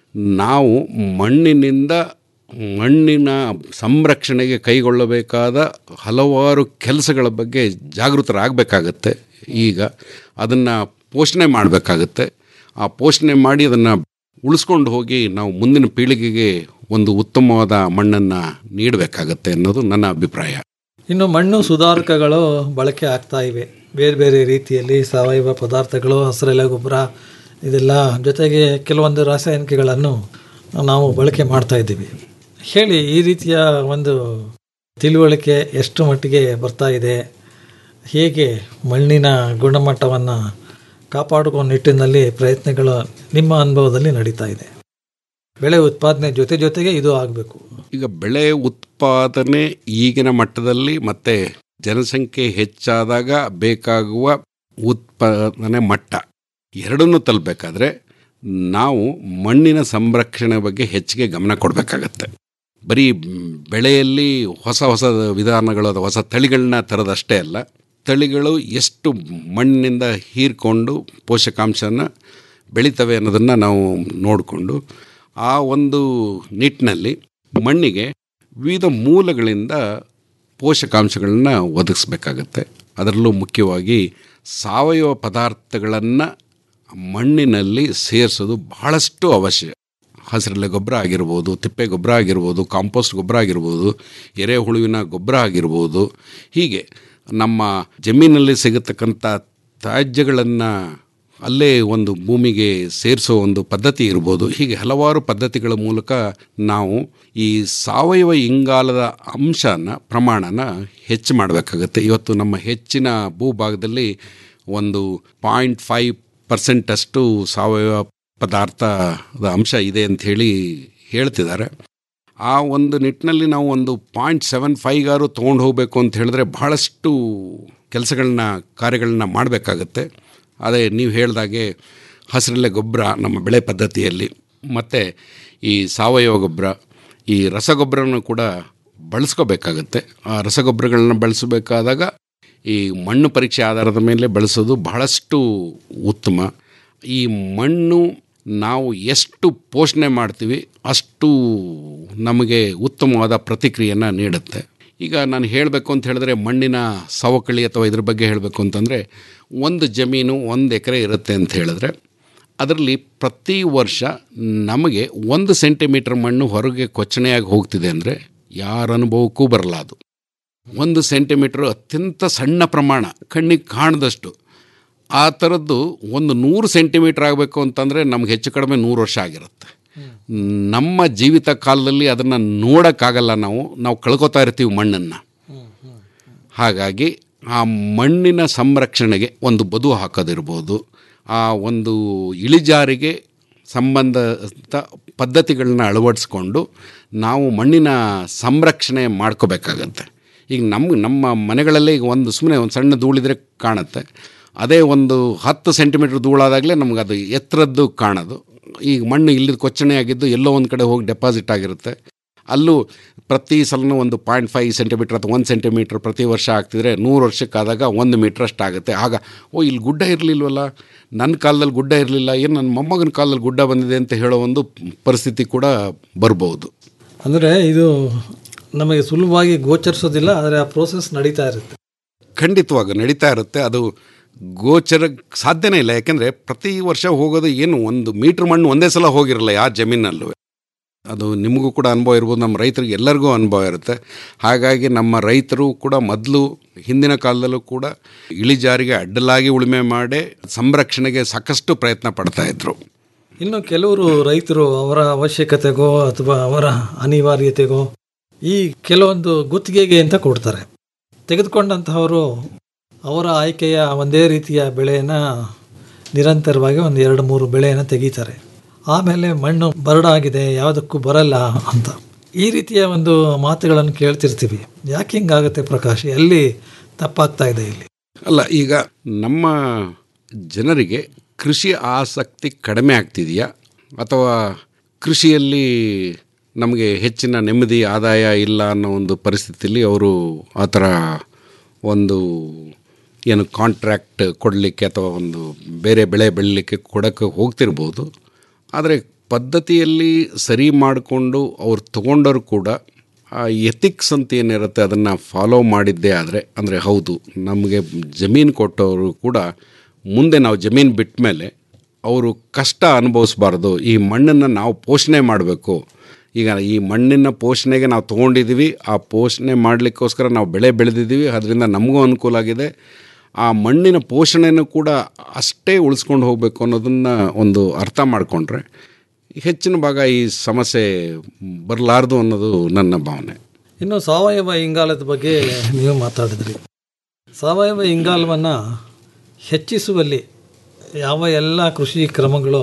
ನಾವು ಮಣ್ಣಿನಿಂದ ಮಣ್ಣಿನ ಸಂರಕ್ಷಣೆಗೆ ಕೈಗೊಳ್ಳಬೇಕಾದ ಹಲವಾರು ಕೆಲಸಗಳ ಬಗ್ಗೆ ಜಾಗೃತರಾಗಬೇಕಾಗತ್ತೆ ಈಗ ಅದನ್ನು ಪೋಷಣೆ ಮಾಡಬೇಕಾಗತ್ತೆ ಆ ಪೋಷಣೆ ಮಾಡಿ ಅದನ್ನು ಉಳಿಸ್ಕೊಂಡು ಹೋಗಿ ನಾವು ಮುಂದಿನ ಪೀಳಿಗೆಗೆ ಒಂದು ಉತ್ತಮವಾದ ಮಣ್ಣನ್ನು ನೀಡಬೇಕಾಗತ್ತೆ ಅನ್ನೋದು ನನ್ನ ಅಭಿಪ್ರಾಯ ಇನ್ನು ಮಣ್ಣು ಸುಧಾರಕಗಳು ಬಳಕೆ ಆಗ್ತಾ ಇವೆ ಬೇರೆ ಬೇರೆ ರೀತಿಯಲ್ಲಿ ಸಾವಯವ ಪದಾರ್ಥಗಳು ಹಸಿರೆಲೆ ಗೊಬ್ಬರ ಇದೆಲ್ಲ ಜೊತೆಗೆ ಕೆಲವೊಂದು ರಾಸಾಯನಿಕಗಳನ್ನು ನಾವು ಬಳಕೆ ಮಾಡ್ತಾ ಇದ್ದೀವಿ ಹೇಳಿ ಈ ರೀತಿಯ ಒಂದು ತಿಳುವಳಿಕೆ ಎಷ್ಟು ಮಟ್ಟಿಗೆ ಬರ್ತಾ ಇದೆ ಹೇಗೆ ಮಣ್ಣಿನ ಗುಣಮಟ್ಟವನ್ನು ಕಾಪಾಡಿಕೋ ನಿಟ್ಟಿನಲ್ಲಿ ಪ್ರಯತ್ನಗಳು ನಿಮ್ಮ ಅನುಭವದಲ್ಲಿ ನಡೀತಾ ಇದೆ ಬೆಳೆ ಉತ್ಪಾದನೆ ಜೊತೆ ಜೊತೆಗೆ ಇದು ಆಗಬೇಕು ಈಗ ಬೆಳೆ ಉತ್ಪಾದನೆ ಈಗಿನ ಮಟ್ಟದಲ್ಲಿ ಮತ್ತೆ ಜನಸಂಖ್ಯೆ ಹೆಚ್ಚಾದಾಗ ಬೇಕಾಗುವ ಉತ್ಪಾದನೆ ಮಟ್ಟ ಎರಡನ್ನೂ ತಲುಪಬೇಕಾದ್ರೆ ನಾವು ಮಣ್ಣಿನ ಸಂರಕ್ಷಣೆ ಬಗ್ಗೆ ಹೆಚ್ಚಿಗೆ ಗಮನ ಕೊಡಬೇಕಾಗತ್ತೆ ಬರೀ ಬೆಳೆಯಲ್ಲಿ ಹೊಸ ಹೊಸ ವಿಧಾನಗಳು ಅಥವಾ ಹೊಸ ತಳಿಗಳನ್ನ ತರೋದಷ್ಟೇ ಅಲ್ಲ ತಳಿಗಳು ಎಷ್ಟು ಮಣ್ಣಿನಿಂದ ಹೀರ್ಕೊಂಡು ಪೋಷಕಾಂಶನ ಬೆಳೀತವೆ ಅನ್ನೋದನ್ನು ನಾವು ನೋಡಿಕೊಂಡು ಆ ಒಂದು ನಿಟ್ಟಿನಲ್ಲಿ ಮಣ್ಣಿಗೆ ವಿವಿಧ ಮೂಲಗಳಿಂದ ಪೋಷಕಾಂಶಗಳನ್ನ ಒದಗಿಸ್ಬೇಕಾಗತ್ತೆ ಅದರಲ್ಲೂ ಮುಖ್ಯವಾಗಿ ಸಾವಯವ ಪದಾರ್ಥಗಳನ್ನು ಮಣ್ಣಿನಲ್ಲಿ ಸೇರಿಸೋದು ಬಹಳಷ್ಟು ಅವಶ್ಯ ಹಸಿರೆಲೆ ಗೊಬ್ಬರ ಆಗಿರ್ಬೋದು ತಿಪ್ಪೆ ಗೊಬ್ಬರ ಆಗಿರ್ಬೋದು ಕಾಂಪೋಸ್ಟ್ ಗೊಬ್ಬರ ಆಗಿರ್ಬೋದು ಎರೆಹುಳುವಿನ ಗೊಬ್ಬರ ಆಗಿರ್ಬೋದು ಹೀಗೆ ನಮ್ಮ ಜಮೀನಲ್ಲಿ ಸಿಗತಕ್ಕಂಥ ತ್ಯಾಜ್ಯಗಳನ್ನು ಅಲ್ಲೇ ಒಂದು ಭೂಮಿಗೆ ಸೇರಿಸೋ ಒಂದು ಪದ್ಧತಿ ಇರ್ಬೋದು ಹೀಗೆ ಹಲವಾರು ಪದ್ಧತಿಗಳ ಮೂಲಕ ನಾವು ಈ ಸಾವಯವ ಇಂಗಾಲದ ಅಂಶನ ಪ್ರಮಾಣನ ಹೆಚ್ಚು ಮಾಡಬೇಕಾಗತ್ತೆ ಇವತ್ತು ನಮ್ಮ ಹೆಚ್ಚಿನ ಭೂಭಾಗದಲ್ಲಿ ಒಂದು ಪಾಯಿಂಟ್ ಫೈವ್ ಪರ್ಸೆಂಟಷ್ಟು ಸಾವಯವ ಪದಾರ್ಥದ ಅಂಶ ಇದೆ ಅಂಥೇಳಿ ಹೇಳ್ತಿದ್ದಾರೆ ಆ ಒಂದು ನಿಟ್ಟಿನಲ್ಲಿ ನಾವು ಒಂದು ಪಾಯಿಂಟ್ ಸೆವೆನ್ ಫೈವ್ಗಾರು ತೊಗೊಂಡು ಹೋಗಬೇಕು ಅಂತ ಹೇಳಿದ್ರೆ ಬಹಳಷ್ಟು ಕೆಲಸಗಳನ್ನ ಕಾರ್ಯಗಳನ್ನ ಮಾಡಬೇಕಾಗತ್ತೆ ಅದೇ ನೀವು ಹೇಳ್ದಾಗೆ ಹಸಿರೆಲೆ ಗೊಬ್ಬರ ನಮ್ಮ ಬೆಳೆ ಪದ್ಧತಿಯಲ್ಲಿ ಮತ್ತು ಈ ಸಾವಯವ ಗೊಬ್ಬರ ಈ ರಸಗೊಬ್ಬರವನ್ನು ಕೂಡ ಬಳಸ್ಕೋಬೇಕಾಗತ್ತೆ ಆ ರಸಗೊಬ್ಬರಗಳನ್ನ ಬಳಸಬೇಕಾದಾಗ ಈ ಮಣ್ಣು ಪರೀಕ್ಷೆ ಆಧಾರದ ಮೇಲೆ ಬಳಸೋದು ಬಹಳಷ್ಟು ಉತ್ತಮ ಈ ಮಣ್ಣು ನಾವು ಎಷ್ಟು ಪೋಷಣೆ ಮಾಡ್ತೀವಿ ಅಷ್ಟು ನಮಗೆ ಉತ್ತಮವಾದ ಪ್ರತಿಕ್ರಿಯೆಯನ್ನು ನೀಡುತ್ತೆ ಈಗ ನಾನು ಹೇಳಬೇಕು ಅಂತ ಹೇಳಿದ್ರೆ ಮಣ್ಣಿನ ಸವಕಳಿ ಅಥವಾ ಇದ್ರ ಬಗ್ಗೆ ಹೇಳಬೇಕು ಅಂತಂದರೆ ಒಂದು ಜಮೀನು ಒಂದು ಎಕರೆ ಇರುತ್ತೆ ಅಂತ ಹೇಳಿದ್ರೆ ಅದರಲ್ಲಿ ಪ್ರತಿ ವರ್ಷ ನಮಗೆ ಒಂದು ಸೆಂಟಿಮೀಟ್ರ್ ಮಣ್ಣು ಹೊರಗೆ ಕೊಚ್ಚಣೆಯಾಗಿ ಹೋಗ್ತಿದೆ ಅಂದರೆ ಯಾರ ಅನುಭವಕ್ಕೂ ಬರಲ್ಲ ಅದು ಒಂದು ಸೆಂಟಿಮೀಟ್ರ್ ಅತ್ಯಂತ ಸಣ್ಣ ಪ್ರಮಾಣ ಕಣ್ಣಿಗೆ ಕಾಣದಷ್ಟು ಆ ಥರದ್ದು ಒಂದು ನೂರು ಸೆಂಟಿಮೀಟ್ರ್ ಆಗಬೇಕು ಅಂತಂದರೆ ನಮ್ಗೆ ಹೆಚ್ಚು ಕಡಿಮೆ ನೂರು ವರ್ಷ ಆಗಿರುತ್ತೆ ನಮ್ಮ ಜೀವಿತ ಕಾಲದಲ್ಲಿ ಅದನ್ನು ನೋಡೋಕ್ಕಾಗಲ್ಲ ನಾವು ನಾವು ಕಳ್ಕೊತಾ ಇರ್ತೀವಿ ಮಣ್ಣನ್ನು ಹಾಗಾಗಿ ಆ ಮಣ್ಣಿನ ಸಂರಕ್ಷಣೆಗೆ ಒಂದು ಬದು ಹಾಕೋದಿರ್ಬೋದು ಆ ಒಂದು ಇಳಿಜಾರಿಗೆ ಸಂಬಂಧಿತ ಪದ್ಧತಿಗಳನ್ನ ಅಳವಡಿಸ್ಕೊಂಡು ನಾವು ಮಣ್ಣಿನ ಸಂರಕ್ಷಣೆ ಮಾಡ್ಕೋಬೇಕಾಗತ್ತೆ ಈಗ ನಮ್ಮ ನಮ್ಮ ಮನೆಗಳಲ್ಲೇ ಈಗ ಒಂದು ಸುಮ್ಮನೆ ಒಂದು ಸಣ್ಣ ಧೂಳಿದ್ರೆ ಕಾಣುತ್ತೆ ಅದೇ ಒಂದು ಹತ್ತು ಸೆಂಟಿಮೀಟ್ರ್ ಧೂಳಾದಾಗಲೇ ನಮ್ಗೆ ಅದು ಎತ್ತರದ್ದು ಕಾಣೋದು ಈಗ ಮಣ್ಣು ಇಲ್ಲಿದ ಕೊಚ್ಚಣೆ ಆಗಿದ್ದು ಎಲ್ಲೋ ಒಂದು ಕಡೆ ಹೋಗಿ ಡೆಪಾಸಿಟ್ ಆಗಿರುತ್ತೆ ಅಲ್ಲೂ ಪ್ರತಿ ಸಲನೂ ಒಂದು ಪಾಯಿಂಟ್ ಫೈವ್ ಸೆಂಟಿಮೀಟ್ರ್ ಅಥವಾ ಒಂದು ಸೆಂಟಿಮೀಟ್ರ್ ಪ್ರತಿ ವರ್ಷ ಆಗ್ತಿದ್ರೆ ನೂರು ವರ್ಷಕ್ಕಾದಾಗ ಒಂದು ಮೀಟ್ರ್ ಅಷ್ಟಾಗುತ್ತೆ ಆಗ ಓ ಇಲ್ಲಿ ಗುಡ್ಡ ಇರಲಿಲ್ವಲ್ಲ ನನ್ನ ಕಾಲದಲ್ಲಿ ಗುಡ್ಡ ಇರಲಿಲ್ಲ ಏನು ನನ್ನ ಮೊಮ್ಮಗನ ಕಾಲದಲ್ಲಿ ಗುಡ್ಡ ಬಂದಿದೆ ಅಂತ ಹೇಳೋ ಒಂದು ಪರಿಸ್ಥಿತಿ ಕೂಡ ಬರ್ಬೋದು ಅಂದರೆ ಇದು ನಮಗೆ ಸುಲಭವಾಗಿ ಗೋಚರಿಸೋದಿಲ್ಲ ಆದರೆ ಆ ಪ್ರೋಸೆಸ್ ನಡೀತಾ ಇರುತ್ತೆ ಖಂಡಿತವಾಗ ನಡೀತಾ ಇರುತ್ತೆ ಅದು ಗೋಚರ ಸಾಧ್ಯನೇ ಇಲ್ಲ ಯಾಕೆಂದರೆ ಪ್ರತಿ ವರ್ಷ ಹೋಗೋದು ಏನು ಒಂದು ಮೀಟ್ರ್ ಮಣ್ಣು ಒಂದೇ ಸಲ ಹೋಗಿರಲ್ಲ ಯಾವ ಜಮೀನಲ್ಲೂ ಅದು ನಿಮಗೂ ಕೂಡ ಅನುಭವ ಇರ್ಬೋದು ನಮ್ಮ ರೈತರಿಗೆ ಎಲ್ಲರಿಗೂ ಅನುಭವ ಇರುತ್ತೆ ಹಾಗಾಗಿ ನಮ್ಮ ರೈತರು ಕೂಡ ಮೊದಲು ಹಿಂದಿನ ಕಾಲದಲ್ಲೂ ಕೂಡ ಇಳಿಜಾರಿಗೆ ಅಡ್ಡಲಾಗಿ ಉಳುಮೆ ಮಾಡಿ ಸಂರಕ್ಷಣೆಗೆ ಸಾಕಷ್ಟು ಪ್ರಯತ್ನ ಪಡ್ತಾ ಇದ್ರು ಇನ್ನು ಕೆಲವರು ರೈತರು ಅವರ ಅವಶ್ಯಕತೆಗೋ ಅಥವಾ ಅವರ ಅನಿವಾರ್ಯತೆಗೋ ಈ ಕೆಲವೊಂದು ಗುತ್ತಿಗೆಗೆ ಅಂತ ಕೊಡ್ತಾರೆ ತೆಗೆದುಕೊಂಡಂತಹವರು ಅವರ ಆಯ್ಕೆಯ ಒಂದೇ ರೀತಿಯ ಬೆಳೆಯನ್ನು ನಿರಂತರವಾಗಿ ಒಂದು ಎರಡು ಮೂರು ಬೆಳೆಯನ್ನು ತೆಗೀತಾರೆ ಆಮೇಲೆ ಮಣ್ಣು ಬರಡಾಗಿದೆ ಯಾವುದಕ್ಕೂ ಬರಲ್ಲ ಅಂತ ಈ ರೀತಿಯ ಒಂದು ಮಾತುಗಳನ್ನು ಕೇಳ್ತಿರ್ತೀವಿ ಯಾಕೆ ಹಿಂಗಾಗುತ್ತೆ ಪ್ರಕಾಶ್ ಎಲ್ಲಿ ತಪ್ಪಾಗ್ತಾ ಇದೆ ಇಲ್ಲಿ ಅಲ್ಲ ಈಗ ನಮ್ಮ ಜನರಿಗೆ ಕೃಷಿ ಆಸಕ್ತಿ ಕಡಿಮೆ ಆಗ್ತಿದೆಯಾ ಅಥವಾ ಕೃಷಿಯಲ್ಲಿ ನಮಗೆ ಹೆಚ್ಚಿನ ನೆಮ್ಮದಿ ಆದಾಯ ಇಲ್ಲ ಅನ್ನೋ ಒಂದು ಪರಿಸ್ಥಿತಿಯಲ್ಲಿ ಅವರು ಆ ಥರ ಒಂದು ಏನು ಕಾಂಟ್ರ್ಯಾಕ್ಟ್ ಕೊಡಲಿಕ್ಕೆ ಅಥವಾ ಒಂದು ಬೇರೆ ಬೆಳೆ ಬೆಳಲಿಕ್ಕೆ ಕೊಡೋಕ್ಕೆ ಹೋಗ್ತಿರ್ಬೋದು ಆದರೆ ಪದ್ಧತಿಯಲ್ಲಿ ಸರಿ ಮಾಡಿಕೊಂಡು ಅವ್ರು ತಗೊಂಡರು ಕೂಡ ಆ ಎಥಿಕ್ಸ್ ಅಂತ ಏನಿರುತ್ತೆ ಅದನ್ನು ಫಾಲೋ ಮಾಡಿದ್ದೇ ಆದರೆ ಅಂದರೆ ಹೌದು ನಮಗೆ ಜಮೀನು ಕೊಟ್ಟವರು ಕೂಡ ಮುಂದೆ ನಾವು ಜಮೀನು ಬಿಟ್ಟ ಮೇಲೆ ಅವರು ಕಷ್ಟ ಅನುಭವಿಸ್ಬಾರ್ದು ಈ ಮಣ್ಣನ್ನು ನಾವು ಪೋಷಣೆ ಮಾಡಬೇಕು ಈಗ ಈ ಮಣ್ಣಿನ ಪೋಷಣೆಗೆ ನಾವು ತೊಗೊಂಡಿದ್ದೀವಿ ಆ ಪೋಷಣೆ ಮಾಡಲಿಕ್ಕೋಸ್ಕರ ನಾವು ಬೆಳೆ ಬೆಳೆದಿದ್ದೀವಿ ಅದರಿಂದ ನಮಗೂ ಅನುಕೂಲ ಆಗಿದೆ ಆ ಮಣ್ಣಿನ ಪೋಷಣೆನೂ ಕೂಡ ಅಷ್ಟೇ ಉಳಿಸ್ಕೊಂಡು ಹೋಗಬೇಕು ಅನ್ನೋದನ್ನು ಒಂದು ಅರ್ಥ ಮಾಡಿಕೊಂಡ್ರೆ ಹೆಚ್ಚಿನ ಭಾಗ ಈ ಸಮಸ್ಯೆ ಬರಲಾರ್ದು ಅನ್ನೋದು ನನ್ನ ಭಾವನೆ ಇನ್ನು ಸಾವಯವ ಇಂಗಾಲದ ಬಗ್ಗೆ ನೀವು ಮಾತಾಡಿದ್ರಿ ಸಾವಯವ ಇಂಗಾಲವನ್ನು ಹೆಚ್ಚಿಸುವಲ್ಲಿ ಯಾವ ಎಲ್ಲ ಕೃಷಿ ಕ್ರಮಗಳು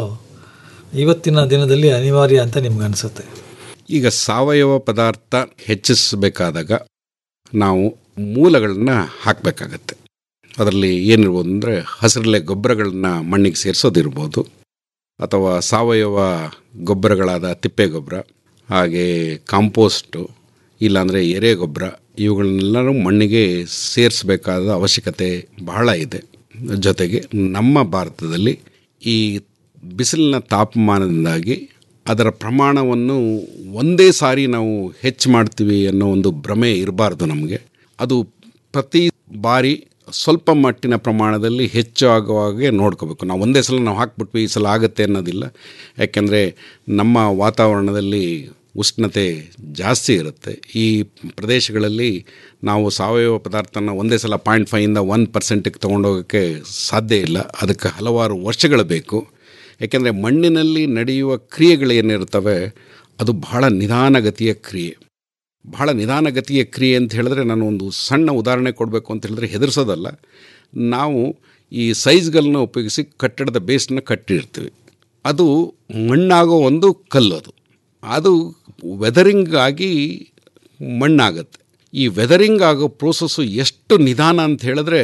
ಇವತ್ತಿನ ದಿನದಲ್ಲಿ ಅನಿವಾರ್ಯ ಅಂತ ನಿಮ್ಗೆ ಅನಿಸುತ್ತೆ ಈಗ ಸಾವಯವ ಪದಾರ್ಥ ಹೆಚ್ಚಿಸಬೇಕಾದಾಗ ನಾವು ಮೂಲಗಳನ್ನ ಹಾಕಬೇಕಾಗತ್ತೆ ಅದರಲ್ಲಿ ಏನಿರ್ಬೋದು ಅಂದರೆ ಹಸಿರಲೆ ಗೊಬ್ಬರಗಳನ್ನ ಮಣ್ಣಿಗೆ ಸೇರಿಸೋದಿರ್ಬೋದು ಅಥವಾ ಸಾವಯವ ಗೊಬ್ಬರಗಳಾದ ತಿಪ್ಪೆ ಗೊಬ್ಬರ ಹಾಗೆ ಕಾಂಪೋಸ್ಟು ಇಲ್ಲಾಂದರೆ ಎರೆ ಗೊಬ್ಬರ ಇವುಗಳನ್ನೆಲ್ಲರೂ ಮಣ್ಣಿಗೆ ಸೇರಿಸಬೇಕಾದ ಅವಶ್ಯಕತೆ ಬಹಳ ಇದೆ ಜೊತೆಗೆ ನಮ್ಮ ಭಾರತದಲ್ಲಿ ಈ ಬಿಸಿಲಿನ ತಾಪಮಾನದಿಂದಾಗಿ ಅದರ ಪ್ರಮಾಣವನ್ನು ಒಂದೇ ಸಾರಿ ನಾವು ಹೆಚ್ಚು ಮಾಡ್ತೀವಿ ಅನ್ನೋ ಒಂದು ಭ್ರಮೆ ಇರಬಾರ್ದು ನಮಗೆ ಅದು ಪ್ರತಿ ಬಾರಿ ಸ್ವಲ್ಪ ಮಟ್ಟಿನ ಪ್ರಮಾಣದಲ್ಲಿ ಹೆಚ್ಚು ಆಗುವಾಗೆ ನೋಡ್ಕೋಬೇಕು ನಾವು ಒಂದೇ ಸಲ ನಾವು ಹಾಕ್ಬಿಟ್ವಿ ಈ ಸಲ ಆಗುತ್ತೆ ಅನ್ನೋದಿಲ್ಲ ಯಾಕೆಂದರೆ ನಮ್ಮ ವಾತಾವರಣದಲ್ಲಿ ಉಷ್ಣತೆ ಜಾಸ್ತಿ ಇರುತ್ತೆ ಈ ಪ್ರದೇಶಗಳಲ್ಲಿ ನಾವು ಸಾವಯವ ಪದಾರ್ಥನ ಒಂದೇ ಸಲ ಪಾಯಿಂಟ್ ಫೈಯಿಂದ ಒನ್ ಪರ್ಸೆಂಟಿಗೆ ತೊಗೊಂಡೋಗೋಕ್ಕೆ ಸಾಧ್ಯ ಇಲ್ಲ ಅದಕ್ಕೆ ಹಲವಾರು ವರ್ಷಗಳು ಬೇಕು ಯಾಕೆಂದರೆ ಮಣ್ಣಿನಲ್ಲಿ ನಡೆಯುವ ಕ್ರಿಯೆಗಳೇನಿರ್ತವೆ ಅದು ಬಹಳ ನಿಧಾನಗತಿಯ ಕ್ರಿಯೆ ಬಹಳ ನಿಧಾನಗತಿಯ ಕ್ರಿಯೆ ಅಂತ ಹೇಳಿದ್ರೆ ನಾನು ಒಂದು ಸಣ್ಣ ಉದಾಹರಣೆ ಕೊಡಬೇಕು ಅಂತ ಹೇಳಿದ್ರೆ ಹೆದರ್ಸೋದಲ್ಲ ನಾವು ಈ ಸೈಜ್ಗಳನ್ನ ಉಪಯೋಗಿಸಿ ಕಟ್ಟಡದ ಬೇಸ್ನ ಕಟ್ಟಿರ್ತೀವಿ ಅದು ಮಣ್ಣಾಗೋ ಒಂದು ಕಲ್ಲು ಅದು ಅದು ವೆದರಿಂಗ್ ಆಗಿ ಮಣ್ಣಾಗತ್ತೆ ಈ ವೆದರಿಂಗ್ ಆಗೋ ಪ್ರೋಸೆಸ್ಸು ಎಷ್ಟು ನಿಧಾನ ಅಂತ ಹೇಳಿದ್ರೆ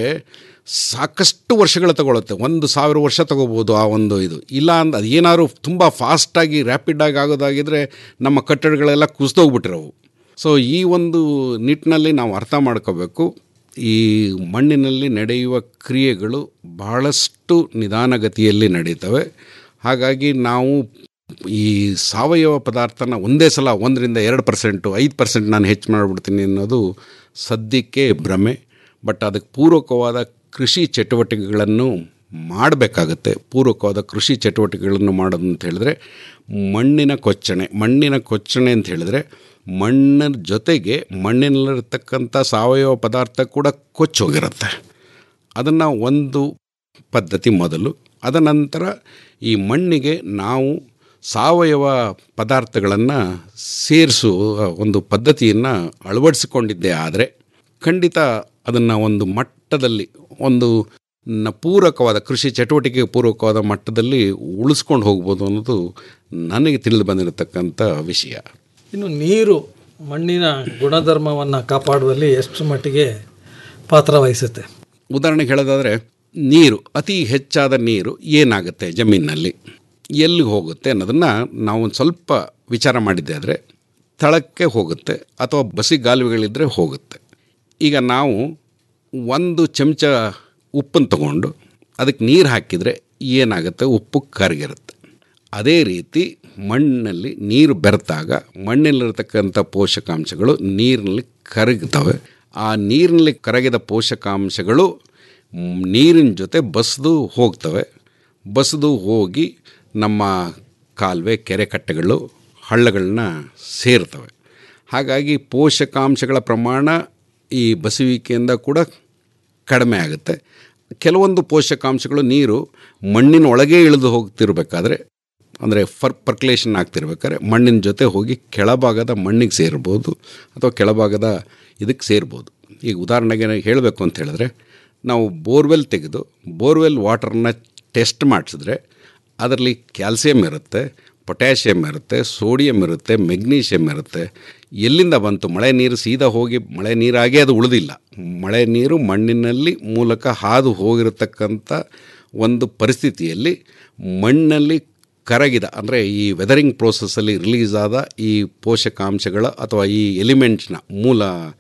ಸಾಕಷ್ಟು ವರ್ಷಗಳು ತಗೊಳುತ್ತೆ ಒಂದು ಸಾವಿರ ವರ್ಷ ತಗೋಬೋದು ಆ ಒಂದು ಇದು ಇಲ್ಲ ಅಂದ ಅದು ಏನಾದ್ರು ತುಂಬ ಫಾಸ್ಟಾಗಿ ರ್ಯಾಪಿಡಾಗಿ ಆಗೋದಾಗಿದ್ದರೆ ನಮ್ಮ ಕಟ್ಟಡಗಳೆಲ್ಲ ಕುಸಿದೋಗ್ಬಿಟ್ಟಿರೋವು ಸೊ ಈ ಒಂದು ನಿಟ್ಟಿನಲ್ಲಿ ನಾವು ಅರ್ಥ ಮಾಡ್ಕೋಬೇಕು ಈ ಮಣ್ಣಿನಲ್ಲಿ ನಡೆಯುವ ಕ್ರಿಯೆಗಳು ಬಹಳಷ್ಟು ನಿಧಾನಗತಿಯಲ್ಲಿ ನಡೀತವೆ ಹಾಗಾಗಿ ನಾವು ಈ ಸಾವಯವ ಪದಾರ್ಥನ ಒಂದೇ ಸಲ ಒಂದರಿಂದ ಎರಡು ಪರ್ಸೆಂಟು ಐದು ಪರ್ಸೆಂಟ್ ನಾನು ಹೆಚ್ಚು ಮಾಡಿಬಿಡ್ತೀನಿ ಅನ್ನೋದು ಸದ್ಯಕ್ಕೆ ಭ್ರಮೆ ಬಟ್ ಅದಕ್ಕೆ ಪೂರಕವಾದ ಕೃಷಿ ಚಟುವಟಿಕೆಗಳನ್ನು ಮಾಡಬೇಕಾಗತ್ತೆ ಪೂರಕವಾದ ಕೃಷಿ ಚಟುವಟಿಕೆಗಳನ್ನು ಮಾಡೋದು ಅಂತ ಹೇಳಿದ್ರೆ ಮಣ್ಣಿನ ಕೊಚ್ಚಣೆ ಮಣ್ಣಿನ ಕೊಚ್ಚಣೆ ಅಂತ ಹೇಳಿದ್ರೆ ಮಣ್ಣಿನ ಜೊತೆಗೆ ಮಣ್ಣಿನಲ್ಲಿರ್ತಕ್ಕಂಥ ಸಾವಯವ ಪದಾರ್ಥ ಕೂಡ ಕೊಚ್ಚೋಗಿರುತ್ತೆ ಅದನ್ನು ಒಂದು ಪದ್ಧತಿ ಮೊದಲು ಅದ ನಂತರ ಈ ಮಣ್ಣಿಗೆ ನಾವು ಸಾವಯವ ಪದಾರ್ಥಗಳನ್ನು ಸೇರಿಸುವ ಒಂದು ಪದ್ಧತಿಯನ್ನು ಅಳವಡಿಸಿಕೊಂಡಿದ್ದೇ ಆದರೆ ಖಂಡಿತ ಅದನ್ನು ಒಂದು ಮಟ್ಟದಲ್ಲಿ ಒಂದು ನ ಪೂರಕವಾದ ಕೃಷಿ ಚಟುವಟಿಕೆಗೆ ಪೂರಕವಾದ ಮಟ್ಟದಲ್ಲಿ ಉಳಿಸ್ಕೊಂಡು ಹೋಗ್ಬೋದು ಅನ್ನೋದು ನನಗೆ ತಿಳಿದು ಬಂದಿರತಕ್ಕಂಥ ವಿಷಯ ಇನ್ನು ನೀರು ಮಣ್ಣಿನ ಗುಣಧರ್ಮವನ್ನು ಕಾಪಾಡುವಲ್ಲಿ ಎಷ್ಟು ಮಟ್ಟಿಗೆ ಪಾತ್ರ ವಹಿಸುತ್ತೆ ಉದಾಹರಣೆಗೆ ಹೇಳೋದಾದರೆ ನೀರು ಅತಿ ಹೆಚ್ಚಾದ ನೀರು ಏನಾಗುತ್ತೆ ಜಮೀನಿನಲ್ಲಿ ಎಲ್ಲಿ ಹೋಗುತ್ತೆ ಅನ್ನೋದನ್ನು ನಾವು ಒಂದು ಸ್ವಲ್ಪ ವಿಚಾರ ಮಾಡಿದ್ದೆ ಆದರೆ ತಳಕ್ಕೆ ಹೋಗುತ್ತೆ ಅಥವಾ ಬಸಿಗಾಲುವೆಗಳಿದ್ದರೆ ಹೋಗುತ್ತೆ ಈಗ ನಾವು ಒಂದು ಚಮಚ ಉಪ್ಪನ್ನು ತಗೊಂಡು ಅದಕ್ಕೆ ನೀರು ಹಾಕಿದರೆ ಏನಾಗುತ್ತೆ ಉಪ್ಪು ಕರಗಿರುತ್ತೆ ಅದೇ ರೀತಿ ಮಣ್ಣಲ್ಲಿ ನೀರು ಬೆರೆತಾಗ ಮಣ್ಣಲ್ಲಿರ್ತಕ್ಕಂಥ ಪೋಷಕಾಂಶಗಳು ನೀರಿನಲ್ಲಿ ಕರಗ್ತವೆ ಆ ನೀರಿನಲ್ಲಿ ಕರಗಿದ ಪೋಷಕಾಂಶಗಳು ಮ್, ನೀರಿನ ಜೊತೆ ಬಸ್ದು ಹೋಗ್ತವೆ ಬಸ್ದು ಹೋಗಿ ನಮ್ಮ ಕಾಲುವೆ ಕೆರೆ ಕಟ್ಟೆಗಳು ಹಳ್ಳಗಳನ್ನ ಸೇರ್ತವೆ ಹಾಗಾಗಿ ಪೋಷಕಾಂಶಗಳ ಪ್ರಮಾಣ ಈ ಬಸುವಿಕೆಯಿಂದ ಕೂಡ ಕಡಿಮೆ ಆಗುತ್ತೆ ಕೆಲವೊಂದು ಪೋಷಕಾಂಶಗಳು ನೀರು ಮಣ್ಣಿನ ಒಳಗೆ ಇಳಿದು ಹೋಗ್ತಿರ್ಬೇಕಾದ್ರೆ ಅಂದರೆ ಫರ್ ಪರ್ಕ್ಯುಲೇಷನ್ ಆಗ್ತಿರ್ಬೇಕಾದ್ರೆ ಮಣ್ಣಿನ ಜೊತೆ ಹೋಗಿ ಕೆಳಭಾಗದ ಮಣ್ಣಿಗೆ ಸೇರ್ಬೋದು ಅಥವಾ ಕೆಳಭಾಗದ ಇದಕ್ಕೆ ಸೇರ್ಬೋದು ಈಗ ಉದಾಹರಣೆಗೆ ಹೇಳಬೇಕು ಅಂತ ಹೇಳಿದ್ರೆ ನಾವು ಬೋರ್ವೆಲ್ ತೆಗೆದು ಬೋರ್ವೆಲ್ ವಾಟರ್ನ ಟೆಸ್ಟ್ ಮಾಡಿಸಿದ್ರೆ ಅದರಲ್ಲಿ ಕ್ಯಾಲ್ಸಿಯಂ ಇರುತ್ತೆ ಪೊಟ್ಯಾಷಿಯಮ್ ಇರುತ್ತೆ ಸೋಡಿಯಂ ಇರುತ್ತೆ ಮೆಗ್ನೀಷಿಯಮ್ ಇರುತ್ತೆ ಎಲ್ಲಿಂದ ಬಂತು ಮಳೆ ನೀರು ಸೀದಾ ಹೋಗಿ ಮಳೆ ನೀರಾಗೇ ಅದು ಉಳಿದಿಲ್ಲ ಮಳೆ ನೀರು ಮಣ್ಣಿನಲ್ಲಿ ಮೂಲಕ ಹಾದು ಹೋಗಿರತಕ್ಕಂಥ ಒಂದು ಪರಿಸ್ಥಿತಿಯಲ್ಲಿ ಮಣ್ಣಲ್ಲಿ ಕರಗಿದ ಅಂದರೆ ಈ ವೆದರಿಂಗ್ ಪ್ರೋಸೆಸ್ಸಲ್ಲಿ ರಿಲೀಸ್ ಆದ ಈ ಪೋಷಕಾಂಶಗಳ ಅಥವಾ ಈ ಎಲಿಮೆಂಟ್ಸ್ನ ಮೂಲ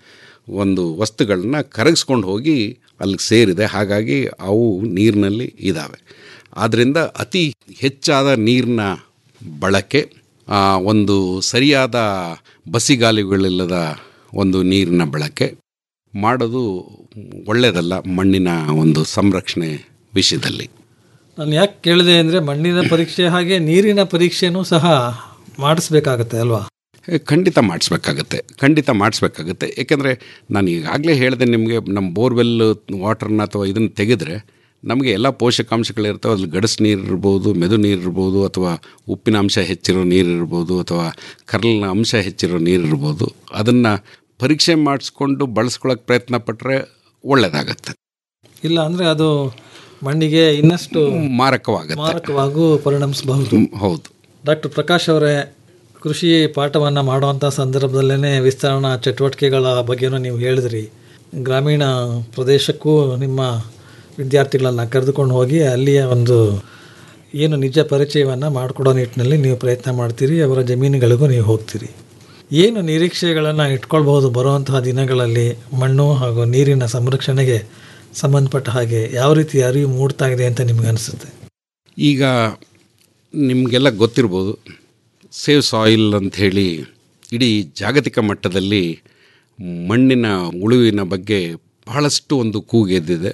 ಒಂದು ವಸ್ತುಗಳನ್ನ ಕರಗಿಸ್ಕೊಂಡು ಹೋಗಿ ಅಲ್ಲಿಗೆ ಸೇರಿದೆ ಹಾಗಾಗಿ ಅವು ನೀರಿನಲ್ಲಿ ಇದ್ದಾವೆ ಆದ್ದರಿಂದ ಅತಿ ಹೆಚ್ಚಾದ ನೀರಿನ ಬಳಕೆ ಆ, ಒಂದು ಸರಿಯಾದ ಬಸಿಗಾಲಿಗಳಿಲ್ಲದ ಒಂದು ನೀರಿನ ಬಳಕೆ ಮಾಡೋದು ಒಳ್ಳೆಯದಲ್ಲ ಮಣ್ಣಿನ ಒಂದು ಸಂರಕ್ಷಣೆ ವಿಷಯದಲ್ಲಿ ನಾನು ಯಾಕೆ ಕೇಳಿದೆ ಅಂದರೆ ಮಣ್ಣಿನ ಪರೀಕ್ಷೆ ಹಾಗೆ ನೀರಿನ ಪರೀಕ್ಷೆನೂ ಸಹ ಮಾಡಿಸ್ಬೇಕಾಗತ್ತೆ ಅಲ್ವಾ ಏ, ಖಂಡಿತ ಮಾಡಿಸ್ಬೇಕಾಗತ್ತೆ ಖಂಡಿತ ಮಾಡಿಸ್ಬೇಕಾಗತ್ತೆ ಏಕೆಂದರೆ ನಾನು ಈಗಾಗಲೇ ಹೇಳಿದೆ ನಿಮಗೆ ನಮ್ಮ ಬೋರ್ವೆಲ್ ವಾಟರ್ನ ಅಥವಾ ಇದನ್ನು ತೆಗೆದ್ರೆ ನಮಗೆ ಎಲ್ಲ ಪೋಷಕಾಂಶಗಳಿರ್ತವೆ ಅದ್ರಲ್ಲಿ ಗಡಸು ನೀರು ಇರ್ಬೋದು ಮೆದು ನೀರು ಇರ್ಬೋದು ಅಥವಾ ಉಪ್ಪಿನ ಅಂಶ ಹೆಚ್ಚಿರೋ ನೀರು ಇರ್ಬೋದು ಅಥವಾ ಕರ್ಲಿನ ಅಂಶ ಹೆಚ್ಚಿರೋ ನೀರು ಇರ್ಬೋದು ಅದನ್ನು ಪರೀಕ್ಷೆ ಮಾಡಿಸ್ಕೊಂಡು ಬಳಸ್ಕೊಳ್ಳೋಕೆ ಪ್ರಯತ್ನ ಪಟ್ಟರೆ ಒಳ್ಳೆಯದಾಗತ್ತೆ ಇಲ್ಲ ಅಂದರೆ ಅದು ಮಣ್ಣಿಗೆ ಇನ್ನಷ್ಟು ಮಾರಕವಾಗತ್ತೆ ಮಾರಕವಾಗೂ ಪರಿಣಮಿಸಬಹುದು ಹೌದು ಡಾಕ್ಟರ್ ಪ್ರಕಾಶ್ ಅವರೇ ಕೃಷಿ ಪಾಠವನ್ನು ಮಾಡುವಂಥ ಸಂದರ್ಭದಲ್ಲೇ ವಿಸ್ತರಣಾ ಚಟುವಟಿಕೆಗಳ ಬಗ್ಗೆನೂ ನೀವು ಹೇಳಿದ್ರಿ ಗ್ರಾಮೀಣ ಪ್ರದೇಶಕ್ಕೂ ನಿಮ್ಮ ವಿದ್ಯಾರ್ಥಿಗಳನ್ನು ಕರೆದುಕೊಂಡು ಹೋಗಿ ಅಲ್ಲಿಯ ಒಂದು ಏನು ನಿಜ ಪರಿಚಯವನ್ನು ಮಾಡಿಕೊಡೋ ನಿಟ್ಟಿನಲ್ಲಿ ನೀವು ಪ್ರಯತ್ನ ಮಾಡ್ತೀರಿ ಅವರ ಜಮೀನುಗಳಿಗೂ ನೀವು ಹೋಗ್ತೀರಿ ಏನು ನಿರೀಕ್ಷೆಗಳನ್ನು ಇಟ್ಕೊಳ್ಬಹುದು ಬರುವಂತಹ ದಿನಗಳಲ್ಲಿ ಮಣ್ಣು ಹಾಗೂ ನೀರಿನ ಸಂರಕ್ಷಣೆಗೆ ಸಂಬಂಧಪಟ್ಟ ಹಾಗೆ ಯಾವ ರೀತಿ ಅರಿವು ಮೂಡ್ತಾ ಇದೆ ಅಂತ ನಿಮ್ಗೆ ಅನಿಸುತ್ತೆ ಈಗ ನಿಮಗೆಲ್ಲ ಗೊತ್ತಿರ್ಬೋದು ಸೇವ್ ಸಾಯಿಲ್ ಅಂಥೇಳಿ ಇಡೀ ಜಾಗತಿಕ ಮಟ್ಟದಲ್ಲಿ ಮಣ್ಣಿನ ಉಳುವಿನ ಬಗ್ಗೆ ಬಹಳಷ್ಟು ಒಂದು ಕೂಗೆದ್ದಿದೆ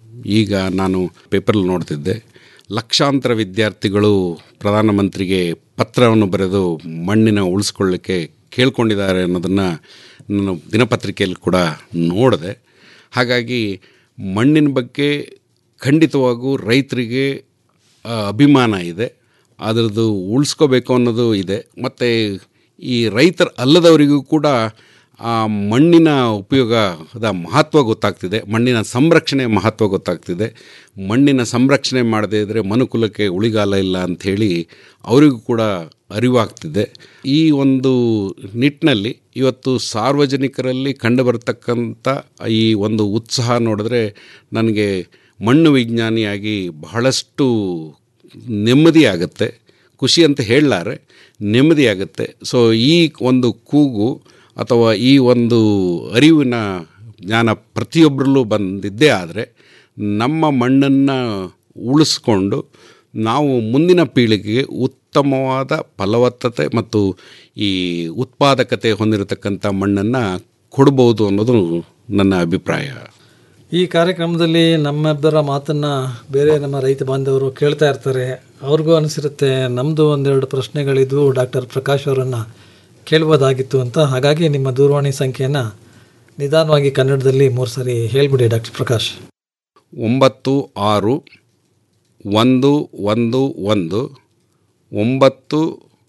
ಈಗ ನಾನು ಪೇಪರಲ್ಲಿ ನೋಡ್ತಿದ್ದೆ ಲಕ್ಷಾಂತರ ವಿದ್ಯಾರ್ಥಿಗಳು ಪ್ರಧಾನಮಂತ್ರಿಗೆ ಪತ್ರವನ್ನು ಬರೆದು ಮಣ್ಣಿನ ಉಳಿಸ್ಕೊಳ್ಳಿಕ್ಕೆ ಕೇಳ್ಕೊಂಡಿದ್ದಾರೆ ಅನ್ನೋದನ್ನು ನಾನು ದಿನಪತ್ರಿಕೆಯಲ್ಲಿ ಕೂಡ ನೋಡಿದೆ ಹಾಗಾಗಿ ಮಣ್ಣಿನ ಬಗ್ಗೆ ಖಂಡಿತವಾಗೂ ರೈತರಿಗೆ ಆ, ಅಭಿಮಾನ ಇದೆ ಅದರದ್ದು ಉಳಿಸ್ಕೋಬೇಕು ಅನ್ನೋದು ಇದೆ ಮತ್ತು ಈ ರೈತರ ಅಲ್ಲದವರಿಗೂ ಕೂಡ ಆ ಮಣ್ಣಿನ ಉಪಯೋಗದ ಮಹತ್ವ ಗೊತ್ತಾಗ್ತಿದೆ ಮಣ್ಣಿನ ಸಂರಕ್ಷಣೆ ಮಹತ್ವ ಗೊತ್ತಾಗ್ತಿದೆ ಮಣ್ಣಿನ ಸಂರಕ್ಷಣೆ ಮಾಡದೇ ಇದ್ದರೆ ಮನುಕುಲಕ್ಕೆ ಉಳಿಗಾಲ ಇಲ್ಲ ಅಂಥೇಳಿ ಅವರಿಗೂ ಕೂಡ ಅರಿವಾಗ್ತಿದೆ ಈ ಒಂದು ನಿಟ್ಟಿನಲ್ಲಿ ಇವತ್ತು ಸಾರ್ವಜನಿಕರಲ್ಲಿ ಕಂಡುಬರತಕ್ಕಂಥ ಈ ಒಂದು ಉತ್ಸಾಹ ನೋಡಿದ್ರೆ ನನಗೆ ಮಣ್ಣು ವಿಜ್ಞಾನಿಯಾಗಿ ಬಹಳಷ್ಟು ನೆಮ್ಮದಿ ಆಗುತ್ತೆ ಖುಷಿ ಅಂತ ಹೇಳಲಾರೆ ನೆಮ್ಮದಿ ಆಗುತ್ತೆ ಸೊ ಈ ಒಂದು ಕೂಗು ಅಥವಾ ಈ ಒಂದು ಅರಿವಿನ ಜ್ಞಾನ ಪ್ರತಿಯೊಬ್ಬರಲ್ಲೂ ಬಂದಿದ್ದೇ ಆದರೆ ನಮ್ಮ ಮಣ್ಣನ್ನು ಉಳಿಸ್ಕೊಂಡು ನಾವು ಮುಂದಿನ ಪೀಳಿಗೆಗೆ ಉತ್ತಮವಾದ ಫಲವತ್ತತೆ ಮತ್ತು ಈ ಉತ್ಪಾದಕತೆ ಹೊಂದಿರತಕ್ಕಂಥ ಮಣ್ಣನ್ನು ಕೊಡ್ಬೋದು ಅನ್ನೋದು ನನ್ನ ಅಭಿಪ್ರಾಯ ಈ ಕಾರ್ಯಕ್ರಮದಲ್ಲಿ ನಮ್ಮಿಬ್ಬರ ಮಾತನ್ನು ಬೇರೆ ನಮ್ಮ ರೈತ ಬಾಂಧವರು ಕೇಳ್ತಾ ಇರ್ತಾರೆ ಅವ್ರಿಗೂ ಅನಿಸಿರುತ್ತೆ ನಮ್ಮದು ಒಂದೆರಡು ಪ್ರಶ್ನೆಗಳಿದ್ವು ಡಾಕ್ಟರ್ ಪ್ರಕಾಶ್ ಅವರನ್ನು ಕೇಳ್ಬೋದಾಗಿತ್ತು ಅಂತ ಹಾಗಾಗಿ ನಿಮ್ಮ ದೂರವಾಣಿ ಸಂಖ್ಯೆಯನ್ನು ನಿಧಾನವಾಗಿ ಕನ್ನಡದಲ್ಲಿ ಮೂರು ಸರಿ ಹೇಳಿಬಿಡಿ ಡಾಕ್ಟರ್ ಪ್ರಕಾಶ್ ಒಂಬತ್ತು ಆರು ಒಂದು ಒಂದು ಒಂದು ಒಂಬತ್ತು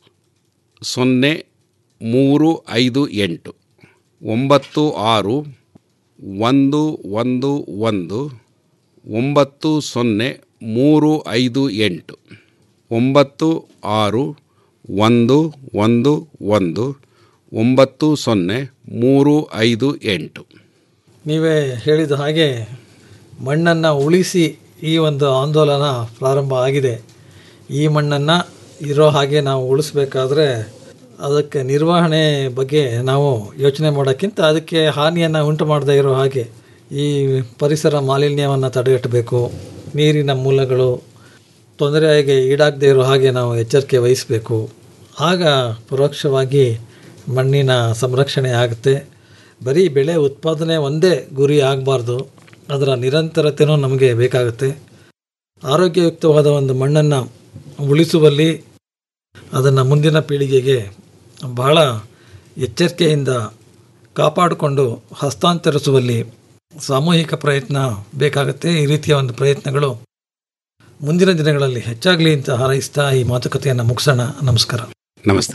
ಸೊನ್ನೆ ಮೂರು ಐದು ಎಂಟು ಒಂಬತ್ತು ಆರು ಒಂದು ಒಂದು ಒಂದು ಒಂಬತ್ತು ಸೊನ್ನೆ ಮೂರು ಐದು ಎಂಟು ಒಂಬತ್ತು ಆರು ಒಂದು ಒಂದು ಒಂದು ಒಂಬತ್ತು ಸೊನ್ನೆ ಮೂರು ಐದು ಎಂಟು ನೀವೇ ಹೇಳಿದ ಹಾಗೆ ಮಣ್ಣನ್ನು ಉಳಿಸಿ ಈ ಒಂದು ಆಂದೋಲನ ಪ್ರಾರಂಭ ಆಗಿದೆ ಈ ಮಣ್ಣನ್ನು ಇರೋ ಹಾಗೆ ನಾವು ಉಳಿಸ್ಬೇಕಾದ್ರೆ ಅದಕ್ಕೆ ನಿರ್ವಹಣೆ ಬಗ್ಗೆ ನಾವು ಯೋಚನೆ ಮಾಡೋಕ್ಕಿಂತ ಅದಕ್ಕೆ ಹಾನಿಯನ್ನು ಉಂಟು ಮಾಡದೇ ಇರೋ ಹಾಗೆ ಈ ಪರಿಸರ ಮಾಲಿನ್ಯವನ್ನು ತಡೆಗಟ್ಟಬೇಕು ನೀರಿನ ಮೂಲಗಳು ತೊಂದರೆಗೆ ಈಡಾಗದೇ ಇರೋ ಹಾಗೆ ನಾವು ಎಚ್ಚರಿಕೆ ವಹಿಸಬೇಕು ಆಗ ಪರೋಕ್ಷವಾಗಿ ಮಣ್ಣಿನ ಸಂರಕ್ಷಣೆ ಆಗುತ್ತೆ ಬರೀ ಬೆಳೆ ಉತ್ಪಾದನೆ ಒಂದೇ ಗುರಿ ಆಗಬಾರ್ದು ಅದರ ನಿರಂತರತೆಯೂ ನಮಗೆ ಬೇಕಾಗುತ್ತೆ ಆರೋಗ್ಯಯುಕ್ತವಾದ ಒಂದು ಮಣ್ಣನ್ನು ಉಳಿಸುವಲ್ಲಿ ಅದನ್ನು ಮುಂದಿನ ಪೀಳಿಗೆಗೆ ಬಹಳ ಎಚ್ಚರಿಕೆಯಿಂದ ಕಾಪಾಡಿಕೊಂಡು ಹಸ್ತಾಂತರಿಸುವಲ್ಲಿ ಸಾಮೂಹಿಕ ಪ್ರಯತ್ನ ಬೇಕಾಗುತ್ತೆ ಈ ರೀತಿಯ ಒಂದು ಪ್ರಯತ್ನಗಳು ಮುಂದಿನ ದಿನಗಳಲ್ಲಿ ಹೆಚ್ಚಾಗಲಿ ಅಂತ ಹಾರೈಸ್ತಾ ಈ ಮಾತುಕತೆಯನ್ನು ಮುಗಿಸೋಣ ನಮಸ್ಕಾರ ನಮಸ್ತೆ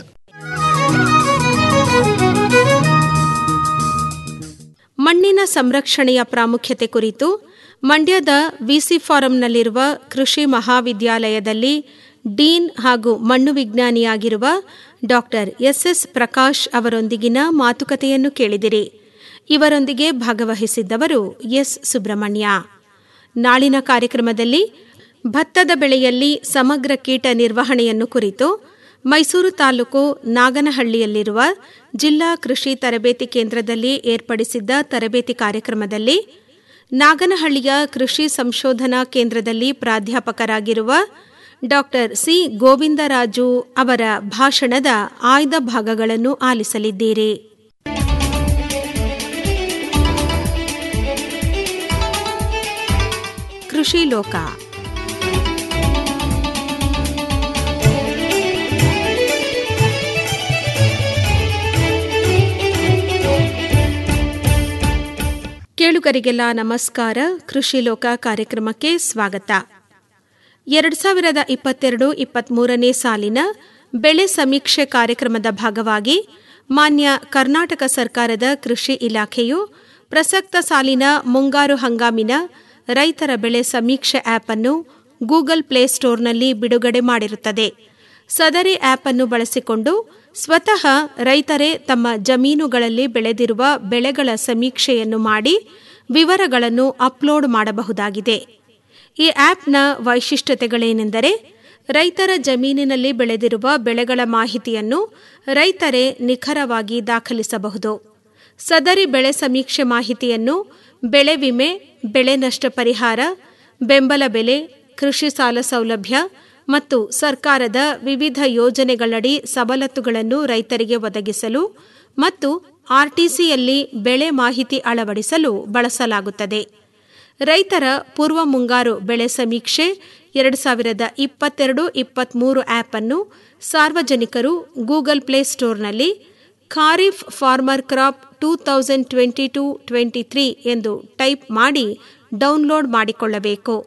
ಮಣ್ಣಿನ ಸಂರಕ್ಷಣೆಯ ಪ್ರಾಮುಖ್ಯತೆ ಕುರಿತು ಮಂಡ್ಯದ ವಿಸಿ ಫಾರಂನಲ್ಲಿರುವ ಕೃಷಿ ಮಹಾವಿದ್ಯಾಲಯದಲ್ಲಿ ಡೀನ್ ಹಾಗೂ ಮಣ್ಣು ವಿಜ್ಞಾನಿಯಾಗಿರುವ ಡಾಕ್ಟರ್ ಎಸ್ಎಸ್ ಪ್ರಕಾಶ್ ಅವರೊಂದಿಗಿನ ಮಾತುಕತೆಯನ್ನು ಕೇಳಿದಿರಿ ಇವರೊಂದಿಗೆ ಭಾಗವಹಿಸಿದ್ದವರು ಎಸ್ ಸುಬ್ರಹ್ಮಣ್ಯ ನಾಳಿನ ಕಾರ್ಯಕ್ರಮದಲ್ಲಿ ಭತ್ತದ ಬೆಳೆಯಲ್ಲಿ ಸಮಗ್ರ ಕೀಟ ನಿರ್ವಹಣೆಯನ್ನು ಕುರಿತು ಮೈಸೂರು ತಾಲೂಕು ನಾಗನಹಳ್ಳಿಯಲ್ಲಿರುವ ಜಿಲ್ಲಾ ಕೃಷಿ ತರಬೇತಿ ಕೇಂದ್ರದಲ್ಲಿ ಏರ್ಪಡಿಸಿದ್ದ ತರಬೇತಿ ಕಾರ್ಯಕ್ರಮದಲ್ಲಿ ನಾಗನಹಳ್ಳಿಯ ಕೃಷಿ ಸಂಶೋಧನಾ ಕೇಂದ್ರದಲ್ಲಿ ಪ್ರಾಧ್ಯಾಪಕರಾಗಿರುವ ಡಾಕ್ಟರ್ ಸಿ ಗೋವಿಂದರಾಜು ಅವರ ಭಾಷಣದ ಆಯ್ದ ಭಾಗಗಳನ್ನು ಆಲಿಸಲಿದ್ದೀರಿ ಕೃಷಿ ಲೋಕ ಕೇಳುಗರಿಗೆಲ್ಲ ನಮಸ್ಕಾರ ಕೃಷಿ ಲೋಕ ಕಾರ್ಯಕ್ರಮಕ್ಕೆ ಸ್ವಾಗತ ಎರಡು ಸಾವಿರದ ಇಪ್ಪತ್ತೆರಡು ಇಪ್ಪತ್ಮೂರನೇ ಸಾಲಿನ ಬೆಳೆ ಸಮೀಕ್ಷೆ ಕಾರ್ಯಕ್ರಮದ ಭಾಗವಾಗಿ ಮಾನ್ಯ ಕರ್ನಾಟಕ ಸರ್ಕಾರದ ಕೃಷಿ ಇಲಾಖೆಯು ಪ್ರಸಕ್ತ ಸಾಲಿನ ಮುಂಗಾರು ಹಂಗಾಮಿನ ರೈತರ ಬೆಳೆ ಸಮೀಕ್ಷೆ ಆಪ್ ಅನ್ನು ಗೂಗಲ್ ಪ್ಲೇಸ್ಟೋರ್ನಲ್ಲಿ ಬಿಡುಗಡೆ ಮಾಡಿರುತ್ತದೆ ಸದರಿ ಆಪ್ ಅನ್ನು ಬಳಸಿಕೊಂಡು ಸ್ವತಃ ರೈತರೇ ತಮ್ಮ ಜಮೀನುಗಳಲ್ಲಿ ಬೆಳೆದಿರುವ ಬೆಳೆಗಳ ಸಮೀಕ್ಷೆಯನ್ನು ಮಾಡಿ ವಿವರಗಳನ್ನು ಅಪ್ಲೋಡ್ ಮಾಡಬಹುದಾಗಿದೆ ಈ ಆಪ್ನ ವೈಶಿಷ್ಟ್ಯತೆಗಳೇನೆಂದರೆ ರೈತರ ಜಮೀನಿನಲ್ಲಿ ಬೆಳೆದಿರುವ ಬೆಳೆಗಳ ಮಾಹಿತಿಯನ್ನು ರೈತರೇ ನಿಖರವಾಗಿ ದಾಖಲಿಸಬಹುದು ಸದರಿ ಬೆಳೆ ಸಮೀಕ್ಷೆ ಮಾಹಿತಿಯನ್ನು ಬೆಳೆ ವಿಮೆ ಬೆಳೆ ನಷ್ಟ ಪರಿಹಾರ ಬೆಂಬಲ ಬೆಲೆ ಕೃಷಿ ಸಾಲ ಸೌಲಭ್ಯ ಮತ್ತು ಸರ್ಕಾರದ ವಿವಿಧ ಯೋಜನೆಗಳಡಿ ಸವಲತ್ತುಗಳನ್ನು ರೈತರಿಗೆ ಒದಗಿಸಲು ಮತ್ತು ಆರ್ಟಿಸಿಯಲ್ಲಿ ಬೆಳೆ ಮಾಹಿತಿ ಅಳವಡಿಸಲು ಬಳಸಲಾಗುತ್ತದೆ ರೈತರ ಪೂರ್ವ ಮುಂಗಾರು ಬೆಳೆ ಸಮೀಕ್ಷೆ ಎರಡು ಸಾವಿರದ ಇಪ್ಪತ್ತೆರಡು ಇಪ್ಪತ್ತ್ಮೂರು ಆಪ್ ಅನ್ನು ಸಾರ್ವಜನಿಕರು ಗೂಗಲ್ ಪ್ಲೇಸ್ಟೋರ್ನಲ್ಲಿ kharif farmer crop two thousand twenty two twenty three ಎಂದು ಟೈಪ್ ಮಾಡಿ ಡೌನ್ಲೋಡ್ ಮಾಡಿಕೊಳ್ಳಬೇಕು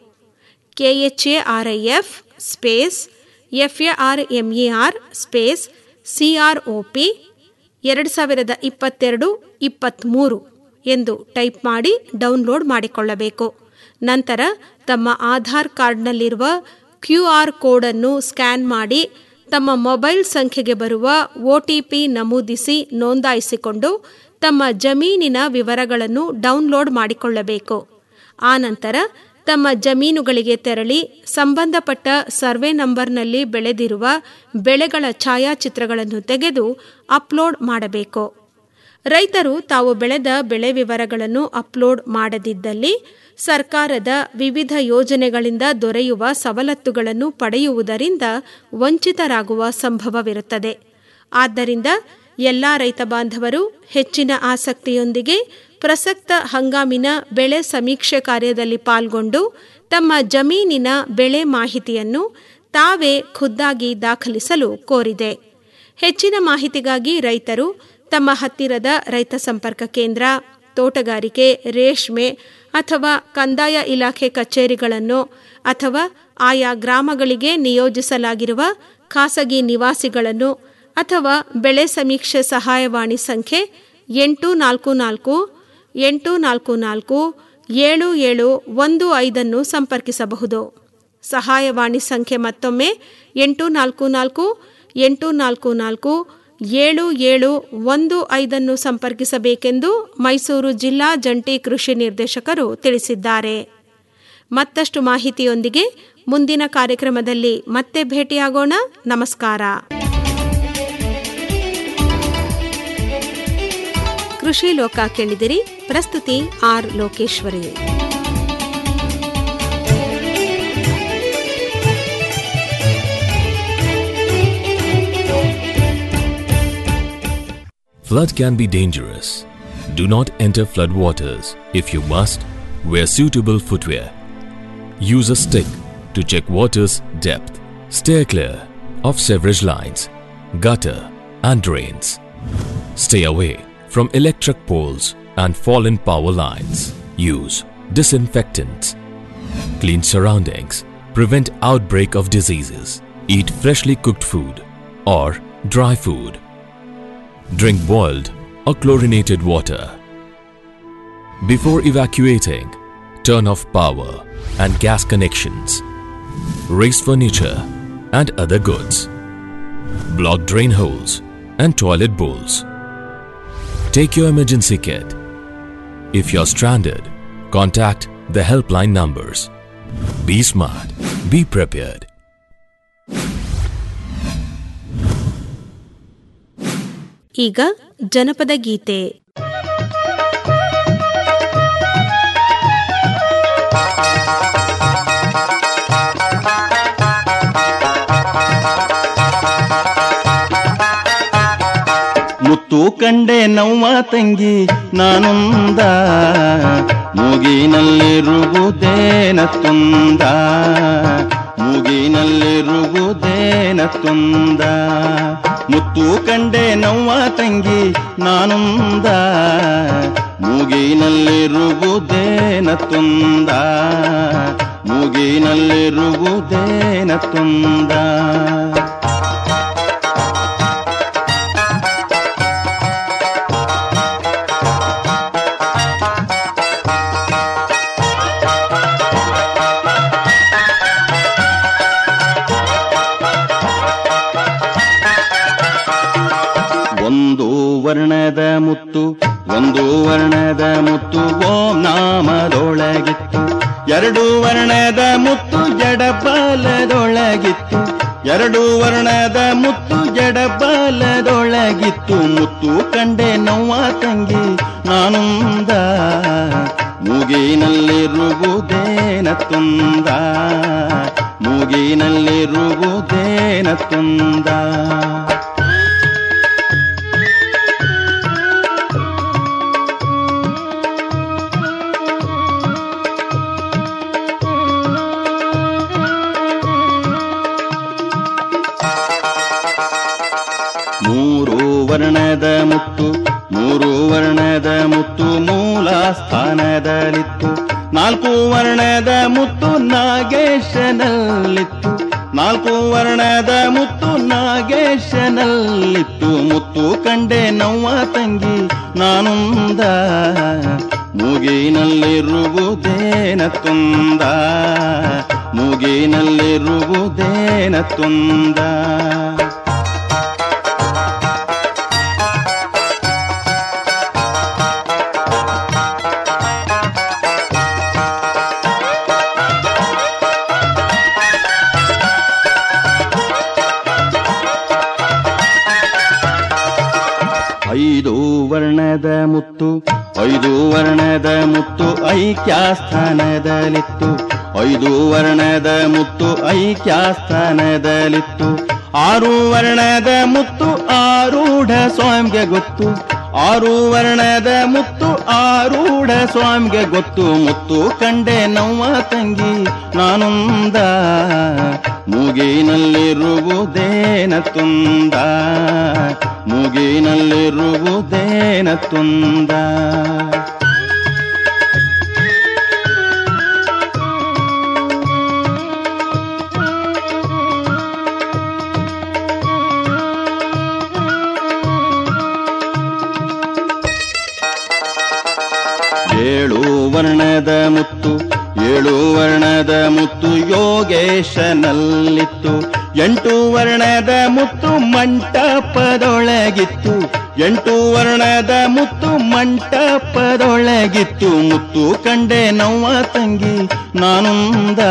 K H A R I F space F A R M E R space C R O P ಎರಡು ಸಾವಿರದ ಇಪ್ಪತ್ತೆರಡು ಇಪ್ಪತ್ತ್ಮೂರು ಎಂದು ಟೈಪ್ ಮಾಡಿ ಡೌನ್ಲೋಡ್ ಮಾಡಿಕೊಳ್ಳಬೇಕು ನಂತರ ತಮ್ಮ ಆಧಾರ್ ಕಾರ್ಡ್ನಲ್ಲಿರುವ ಕ್ಯೂ ಆರ್ ಕೋಡನ್ನು ಸ್ಕ್ಯಾನ್ ಮಾಡಿ ತಮ್ಮ ಮೊಬೈಲ್ ಸಂಖ್ಯೆಗೆ ಬರುವ ಒಟಿಪಿ ನಮೂದಿಸಿ ನೋಂದಾಯಿಸಿಕೊಂಡು ತಮ್ಮ ಜಮೀನಿನ ವಿವರಗಳನ್ನು ಡೌನ್ಲೋಡ್ ಮಾಡಿಕೊಳ್ಳಬೇಕು ಆನಂತರ ತಮ್ಮ ಜಮೀನುಗಳಿಗೆ ತೆರಳಿ ಸಂಬಂಧಪಟ್ಟ ಸರ್ವೆ ನಂಬರ್ನಲ್ಲಿ ಬೆಳೆದಿರುವ ಬೆಳೆಗಳ ಛಾಯಾಚಿತ್ರಗಳನ್ನು ತೆಗೆದು ಅಪ್ಲೋಡ್ ಮಾಡಬೇಕು ರೈತರು ತಾವು ಬೆಳೆದ ಬೆಳೆ ವಿವರಗಳನ್ನು ಅಪ್ಲೋಡ್ ಮಾಡದಿದ್ದಲ್ಲಿ ಸರ್ಕಾರದ ವಿವಿಧ ಯೋಜನೆಗಳಿಂದ ದೊರೆಯುವ ಸವಲತ್ತುಗಳನ್ನು ಪಡೆಯುವುದರಿಂದ ವಂಚಿತರಾಗುವ ಸಂಭವವಿರುತ್ತದೆ ಆದ್ದರಿಂದ ಎಲ್ಲ ರೈತ ಬಾಂಧವರು ಹೆಚ್ಚಿನ ಆಸಕ್ತಿಯೊಂದಿಗೆ ಪ್ರಸಕ್ತ ಹಂಗಾಮಿನ ಬೆಳೆ ಸಮೀಕ್ಷೆ ಕಾರ್ಯದಲ್ಲಿ ಪಾಲ್ಗೊಂಡು ತಮ್ಮ ಜಮೀನಿನ ಬೆಳೆ ಮಾಹಿತಿಯನ್ನು ತಾವೇ ಖುದ್ದಾಗಿ ದಾಖಲಿಸಲು ಕೋರಿದೆ ಹೆಚ್ಚಿನ ಮಾಹಿತಿಗಾಗಿ ರೈತರು ತಮ್ಮ ಹತ್ತಿರದ ರೈತ ಸಂಪರ್ಕ ಕೇಂದ್ರ ತೋಟಗಾರಿಕೆ ರೇಷ್ಮೆ ಅಥವಾ ಕಂದಾಯ ಇಲಾಖೆ ಕಚೇರಿಗಳನ್ನು ಅಥವಾ ಆಯಾ ಗ್ರಾಮಗಳಿಗೆ ನಿಯೋಜಿಸಲಾಗಿರುವ ಖಾಸಗಿ ನಿವಾಸಿಗಳನ್ನು ಅಥವಾ ಬೆಳೆ ಸಮೀಕ್ಷೆ ಸಹಾಯವಾಣಿ ಸಂಖ್ಯೆ ಎಂಟು ನಾಲ್ಕು ನಾಲ್ಕು ಎಂಟು ನಾಲ್ಕು ನಾಲ್ಕು ಏಳು ಏಳು ಒಂದು ಐದನ್ನು ಸಂಪರ್ಕಿಸಬಹುದು ಸಹಾಯವಾಣಿ ಸಂಖ್ಯೆ ಮತ್ತೊಮ್ಮೆ ಎಂಟು ನಾಲ್ಕು ನಾಲ್ಕು ಎಂಟು ನಾಲ್ಕು ನಾಲ್ಕು ಏಳು ಏಳು ಒಂದು ಐದನ್ನು ಸಂಪರ್ಕಿಸಬೇಕೆಂದು ಮೈಸೂರು ಜಿಲ್ಲಾ ಜಂಟಿ ಕೃಷಿ ನಿರ್ದೇಶಕರು ತಿಳಿಸಿದ್ದಾರೆ ಮತ್ತಷ್ಟು ಮಾಹಿತಿಯೊಂದಿಗೆ ಮುಂದಿನ ಕಾರ್ಯಕ್ರಮದಲ್ಲಿ ಮತ್ತೆ ಭೇಟಿಯಾಗೋಣ ನಮಸ್ಕಾರ ಕೃಷಿ ಲೋಕ ಕೇಳಿದಿರಿ ಪ್ರಸ್ತುತಿ R Lokeshwari Flood can be dangerous. Do not enter flood waters. If you must, Wear suitable footwear. Use a stick to check water's depth. Steer clear of sewerage lines, gutter, and drains. Stay away from electric poles and fallen power lines. Use disinfectants. Clean surroundings. Prevent outbreak of diseases. Eat freshly cooked food or dry food. Drink boiled or chlorinated water. Before evacuating, turn off power and gas connections. Raise furniture and other goods. Block drain holes and toilet bowls. Take your emergency kit. If you're stranded, contact the helpline numbers. Be smart, be prepared. ಈಗ ಜನಪದ ಗೀತೆ ಮುತ್ತು ಕಂಡೆ ನವ್ವ ತಂಗಿ ನಾನೊಂದ ಮೂಗಿನಲ್ಲಿರುವುದೇನ ತುಂದ ಮೂಗಿನಲ್ಲಿರುವುದೇನ ತುಂದ ಮುತ್ತು ಕಂಡೆ ನವ್ವ ತಂಗಿ ನಾನೊಂದ ಮೂಗಿನಲ್ಲಿರುವುದೇನ ತುಂದ ಮೂಗಿನಲ್ಲಿರುವುದೇನ ತುಂದ ಒಂದು ವರ್ಣದ ಮುತ್ತು ಒಂದು ವರ್ಣದ ಮುತ್ತು ಓಂ ನಾಮದೊಳಗಿತ್ತು ಎರಡು ವರ್ಣದ ಮುತ್ತು ಜಡಪಾಲದೊಳಗಿತ್ತು ಎರಡು ವರ್ಣದ ಮುತ್ತು ಜಡಪಾಲದೊಳಗಿತ್ತು ಮುತ್ತು ಕಂಡೆ ನವ್ವ ತಂಗಿ ನಾನುಂದ ಮೂಗಿನಲ್ಲಿರುವುದೇನ ತುಂದ ಮೂಗಿನಲ್ಲಿರುವುದೇನ ತುಂದ ಮೂರು ವರ್ಣದ ಮುತ್ತು ಮೂರು ವರ್ಣದ ಮುತ್ತು ಮೂಲ ಸ್ಥಾನದಲ್ಲಿತ್ತು ನಾಲ್ಕು ವರ್ಣದ ಮುತ್ತು ನಾಗೇಶನಲ್ಲಿತ್ತು ನಾಲ್ಕು ವರ್ಣದ ಮುತ್ತು ನಾಗೇಶನಲ್ಲಿತ್ತು ಮುತ್ತು ಕಂಡೆ ನವ್ವ ತಂಗಿ ನಾನುಂದ ಮೂಗಿನಲ್ಲಿರುವುದೇನ ತುಂದ ಮೂಗಿನಲ್ಲಿರುವುದೇನ ತುಂದ ಐದು ವರ್ಣದ ಮುತ್ತು ಐದು ವರ್ಣದ ಮುತ್ತು ಐಕ್ಯಾಸ್ಥಾನದಲ್ಲಿತ್ತು ಐದು ವರ್ಣದ ಮುತ್ತು ಐಕ್ಯಾಸ್ಥಾನದಲ್ಲಿತ್ತು ಆರು ವರ್ಣದ ಮುತ್ತು ಆರೂಢ ಸ್ವಾಮಿಗೆ ಗೊತ್ತು ಆರು ವರ್ಣದ ಮುತ್ತು ಆರೂಢ ಸ್ವಾಮಿಗೆ ಗೊತ್ತು ಮುತ್ತು ಕಂಡೆ ನವ್ವ ತಂಗಿ ನಾನೊಂದ ಮೂಗಿನಲ್ಲಿರುವುದೇನ ತುಂದ ಮೂಗಿನಲ್ಲಿರುವುದೇನ ತುಂದ ಏಳು ವರ್ಣದ ಮುತ್ತು ಏಳು ವರ್ಣದ ಮುತ್ತು ಯೋಗೇಶನಲ್ಲಿತ್ತು ಎಂಟು ವರ್ಣದ ಮುತ್ತು ಮಂಟಪದೊಳಗಿತ್ತು ಎಂಟು ವರ್ಣದ ಮುತ್ತು ಮಂಟಪದೊಳಗಿತ್ತು ಮುತ್ತು ಕಂಡೆ ನವ್ವ ತಂಗಿ ನಾನುಂದ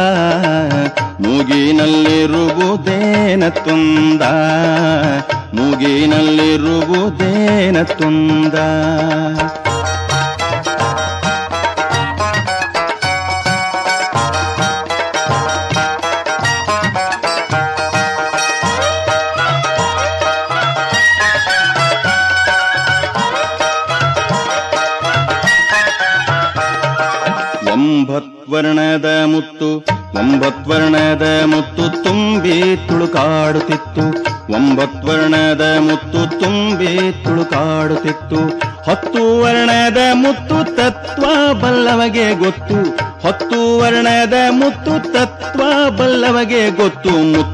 ಮೂಗಿನಲ್ಲಿರುವುದೇನ ತುಂದ ಮೂಗಿನಲ್ಲಿರುವುದೇನ ತುಂದ ಒಂಬತ್ವರ್ಣದ ಮುತ್ತು ಒಂಬತ್ವರ್ಣದ ಮುತ್ತು ತುಂಬಿ ತುಳುಕಾಡುತ್ತಿತ್ತು ಒಂಬತ್ವರ್ಣದ ಮುತ್ತು ತುಂಬಿ ತುಳುಕಾಡುತ್ತಿತ್ತು ಹತ್ತು ವರ್ಣದ ಮುತ್ತು ತತ್ವ ಬಲ್ಲವಗೆ ಗೊತ್ತು ಹತ್ತು ವರ್ಣದ ಮುತ್ತು ತತ್ವ ಬಲ್ಲವಗೆ ಗೊತ್ತು ಮುತ್ತು